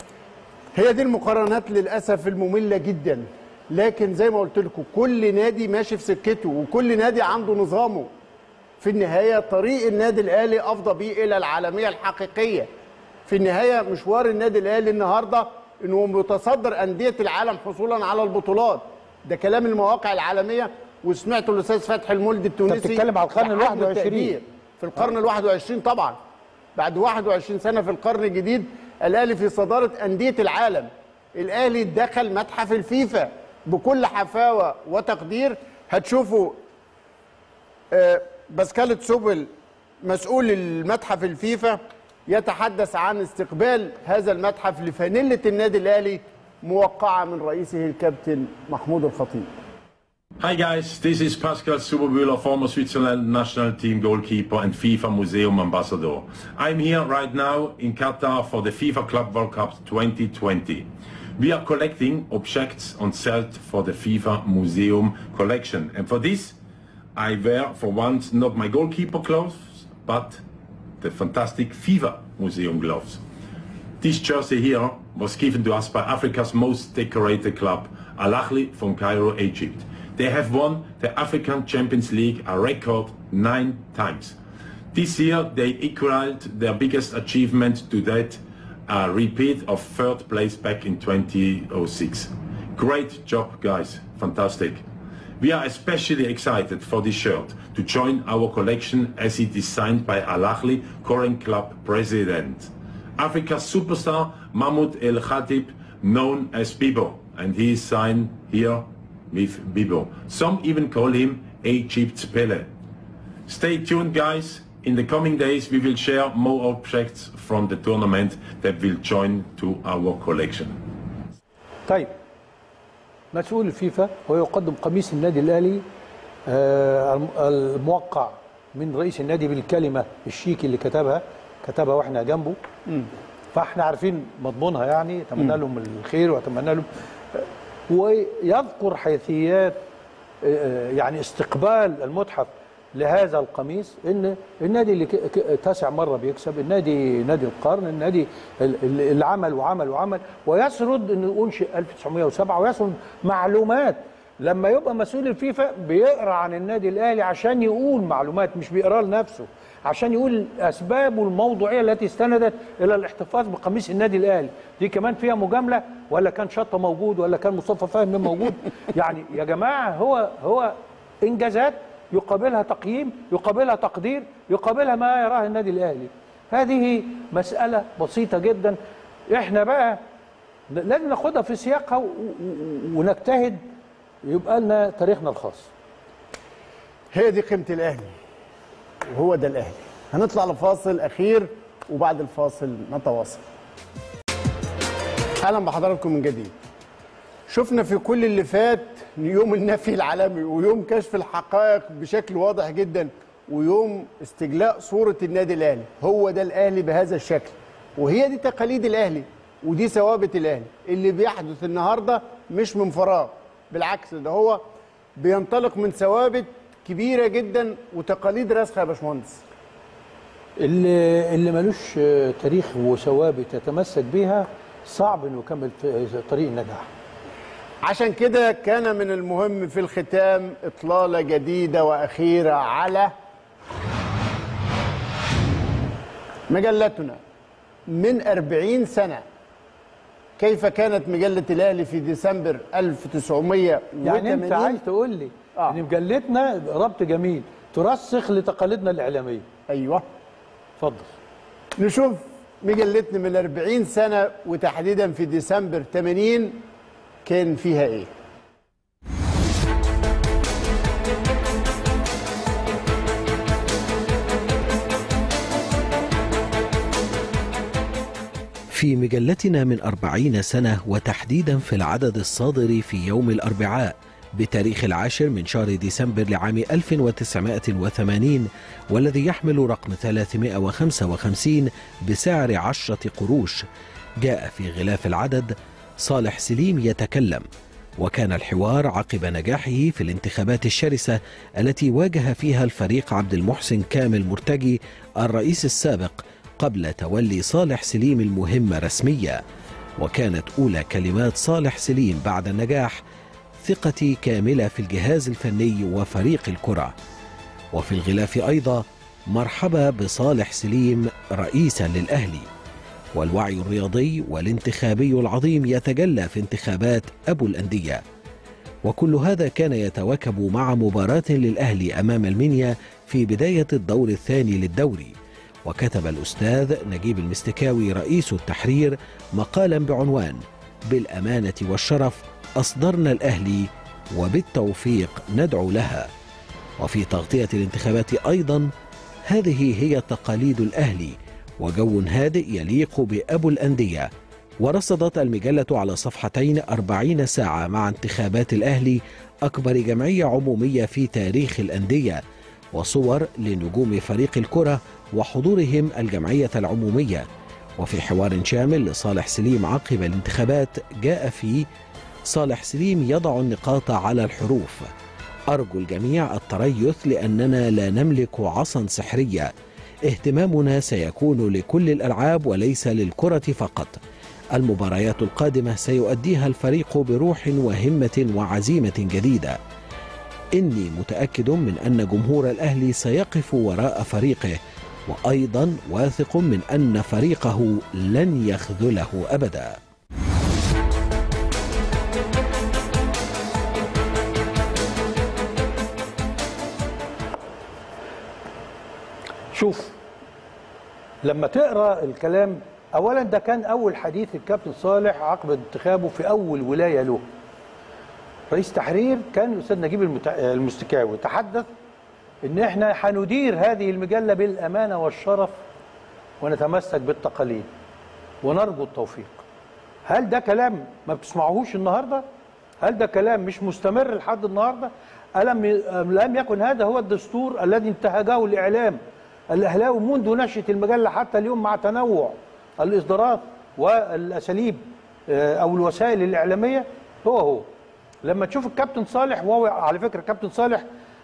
هي دي المقارنات للاسف الممله جدا لكن زي ما قلت لكم كل نادي ماشي في سكته وكل نادي عنده نظامه في النهايه طريق النادي الاهلي افضى بيه الى العالميه الحقيقيه في النهايه مشوار النادي الاهلي النهارده انه متصدر انديه العالم حصولا على البطولات ده كلام المواقع العالميه وسمعته الاستاذ فتحي المولد التونسي بتتكلم على القرن بحجم ال 21. التقدير. في القرن ال 21 طبعا بعد 21 سنه في القرن الجديد الاهلي في صداره انديه العالم الاهلي دخل متحف الفيفا بكل حفاوه وتقدير هتشوفوا آه، باسكالة سوبل مسؤول المتحف الفيفا يتحدث عن استقبال هذا المتحف لفانيلة النادي الأهلي موقعة من رئيسه الكابتن محمود الخطيب Hi guys, this is Pascal Superbühler, former Switzerland national team goalkeeper and FIFA Museum ambassador. I'm here right now in Qatar for the FIFA Club World Cup 2020. We are collecting objects on set for the FIFA Museum collection. And for this, I wear for once not my goalkeeper clothes, but the fantastic FIFA Museum gloves. This jersey here was given to us by Africa's most decorated club, Al Ahly from Cairo, Egypt. They have won the African Champions League a record nine times. This year they equaled their biggest achievement to date, a repeat of third place back in 2006. Great job guys, fantastic. We are especially excited for this shirt to join our collection as it is signed by Al Ahly current club president. Africa's superstar Mahmoud El Khatib, known as Bibo, and he is signed here with Bibo. Some even call him Egypt's Pele. Stay tuned guys. In the coming days we will share more objects from the tournament that will join to our collection. طيب مسؤول الفيفا ويقدم قميص النادي الاهلي آه، الم- الموقع من رئيس النادي بالكلمه الشيك اللي كتبها كتبها واحنا جنبه فاحنا عارفين مضمونها يعني اتمنى لهم الخير واتمنى لهم ويذكر حيثيات آه، يعني استقبال المتحف لهذا القميص ان النادي اللي ك- ك- تاسع مره بيكسب النادي نادي القرن النادي ال- ال- اللي عمل وعمل وعمل ويسرد انه انشئ 1907 ويسرد معلومات لما يبقى مسؤول الفيفا بيقرا عن النادي الاهلي عشان يقول معلومات مش بيقرا لنفسه عشان يقول اسبابه الموضوعيه التي استندت الى الاحتفاظ بقميص النادي الاهلي دي كمان فيها مجامله ولا كان شطه موجود ولا كان مصطفى فهمي موجود يعني يا جماعه هو هو انجازات يقابلها تقييم يقابلها تقدير يقابلها ما يراه النادي الاهلي هذه مساله بسيطه جدا احنا بقى لازم ناخدها في سياقها و- و- ونجتهد يبقى لنا تاريخنا الخاص هي دي قيمه الاهلي وهو ده الاهلي هنطلع لفاصل اخير وبعد الفاصل نتواصل اهلا بحضراتكم من جديد شفنا في كل اللي فات يوم النفي العالمي ويوم كشف الحقائق بشكل واضح جدا ويوم استجلاء صورة النادي الأهلي هو ده الأهلي بهذا الشكل وهي دي تقاليد الأهلي ودي ثوابت الأهلي اللي بيحدث النهاردة مش من فراغ بالعكس ده هو بينطلق من ثوابت كبيرة جدا وتقاليد راسخة يا باشمهندس اللي اللي ملوش آه، تاريخ وثوابت يتمسك بيها صعب انه يكمل في طريق النجاح عشان كده كان من المهم في الختام إطلالة جديدة وأخيرة على مجلتنا من أربعين سنة كيف كانت مجلة الأهلي في ديسمبر 1980 يعني انت عايز تقول لي آه. ان مجلتنا ربط جميل ترسخ لتقاليدنا الاعلاميه ايوه اتفضل نشوف مجلتنا من 40 سنة وتحديدا في ديسمبر 80 كان فيها ايه في مجلتنا من أربعين سنة وتحديدا في العدد الصادر في يوم الأربعاء بتاريخ العاشر من شهر ديسمبر لعام 1980 والذي يحمل رقم 355 بسعر عشرة قروش جاء في غلاف العدد صالح سليم يتكلم وكان الحوار عقب نجاحه في الانتخابات الشرسة التي واجه فيها الفريق عبد المحسن كامل مرتجي الرئيس السابق قبل تولي صالح سليم المهمة رسمية وكانت أولى كلمات صالح سليم بعد النجاح ثقتي كاملة في الجهاز الفني وفريق الكرة وفي الغلاف أيضا مرحبا بصالح سليم رئيسا للأهلي والوعي الرياضي والانتخابي العظيم يتجلى في انتخابات أبو الأندية وكل هذا كان يتواكب مع مباراة للأهلي أمام المنيا في بداية الدور الثاني للدوري وكتب الأستاذ نجيب المستكاوي رئيس التحرير مقالا بعنوان بالأمانة والشرف أصدرنا الأهلي وبالتوفيق ندعو لها وفي تغطية الانتخابات أيضا هذه هي تقاليد الأهلي وجو هادئ يليق بأبو الأندية ورصدت المجلة على صفحتين أربعين ساعة مع انتخابات الأهلي أكبر جمعية عمومية في تاريخ الأندية وصور لنجوم فريق الكرة وحضورهم الجمعية العمومية وفي حوار شامل لصالح سليم عقب الانتخابات جاء فيه صالح سليم يضع النقاط على الحروف أرجو الجميع التريث لأننا لا نملك عصا سحرية اهتمامنا سيكون لكل الألعاب وليس للكرة فقط المباريات القادمة سيؤديها الفريق بروح وهمة وعزيمة جديدة إني متأكد من أن جمهور الأهلي سيقف وراء فريقه وأيضا واثق من أن فريقه لن يخذله أبدا شوف لما تقرا الكلام اولا ده كان اول حديث الكابتن صالح عقب انتخابه في اول ولايه له رئيس تحرير كان الاستاذ نجيب المت... المستكاوي تحدث ان احنا هندير هذه المجله بالامانه والشرف ونتمسك بالتقاليد ونرجو التوفيق هل ده كلام ما بتسمعوهوش النهارده هل ده كلام مش مستمر لحد النهارده ألم لم يكن هذا هو الدستور الذي انتهجه الاعلام الاهلاوي منذ نشاه المجله حتى اليوم مع تنوع الاصدارات والاساليب او الوسائل الاعلاميه هو هو لما تشوف الكابتن صالح وهو على فكره الكابتن صالح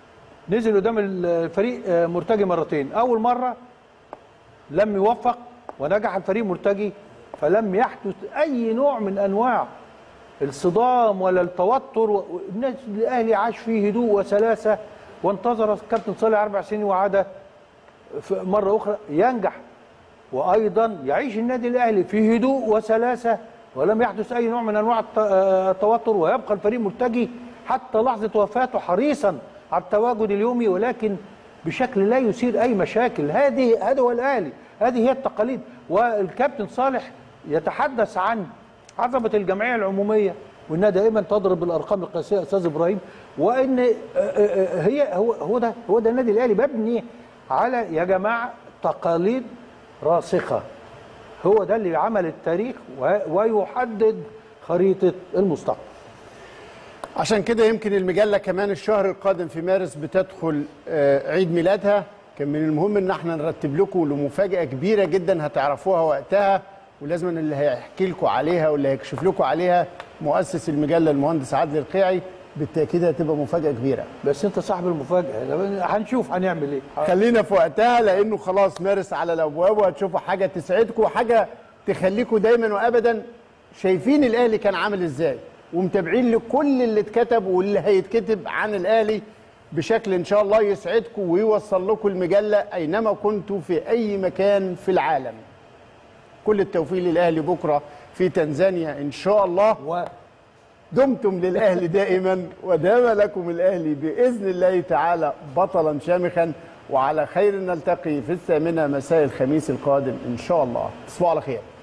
نزل قدام الفريق آه، مرتجي مرتين اول مره لم يوفق ونجح الفريق مرتجي فلم يحدث اي نوع من انواع الصدام ولا التوتر و- الناس الاهلي عاش فيه هدوء وسلاسه وانتظر الكابتن صالح اربع سنين وعاد في- مره اخرى ينجح وايضا يعيش النادي الاهلي في هدوء وسلاسه ولم يحدث اي نوع من انواع الت- آه، التوتر ويبقى الفريق ملتجي حتى لحظه وفاته حريصا على التواجد اليومي ولكن بشكل لا يثير اي مشاكل هذه هذا هو الاهلي هذه هي التقاليد والكابتن صالح يتحدث عن عظمه الجمعيه العموميه وانها دائما تضرب الارقام القياسيه يا استاذ ابراهيم وان آه، آه، آه، هي هو هو ده هو ده النادي الاهلي مبني على يا جماعه تقاليد راسخه هو ده اللي عمل التاريخ و- ويحدد خريطه المستقبل عشان كده يمكن المجلة كمان الشهر القادم في مارس بتدخل آه، عيد ميلادها كان من المهم ان احنا نرتب لكم لمفاجأة كبيرة جدا هتعرفوها وقتها ولازم اللي هيحكي لكم عليها واللي هيكشف لكم عليها مؤسس المجلة المهندس عادل القيعي بالتأكيد هتبقى مفاجأة كبيرة بس انت صاحب المفاجاه هنشوف هنعمل ايه خلينا في وقتها لانه خلاص مارس على الابواب وهتشوفوا حاجه تسعدكم وحاجه تخليكم دايما وابدا شايفين الاهلي كان عامل ازاي ومتابعين لكل اللي اتكتب واللي هيتكتب عن الاهلي بشكل ان شاء الله يسعدكم ويوصل لكم المجله اينما كنتوا في اي مكان في العالم كل التوفيق للاهلي بكره في تنزانيا ان شاء الله و... دمتم للاهلي دائما ودام لكم الاهلي باذن الله تعالى بطلا شامخا وعلى خير نلتقي في الثامنه مساء الخميس القادم ان شاء الله تصبحوا على خير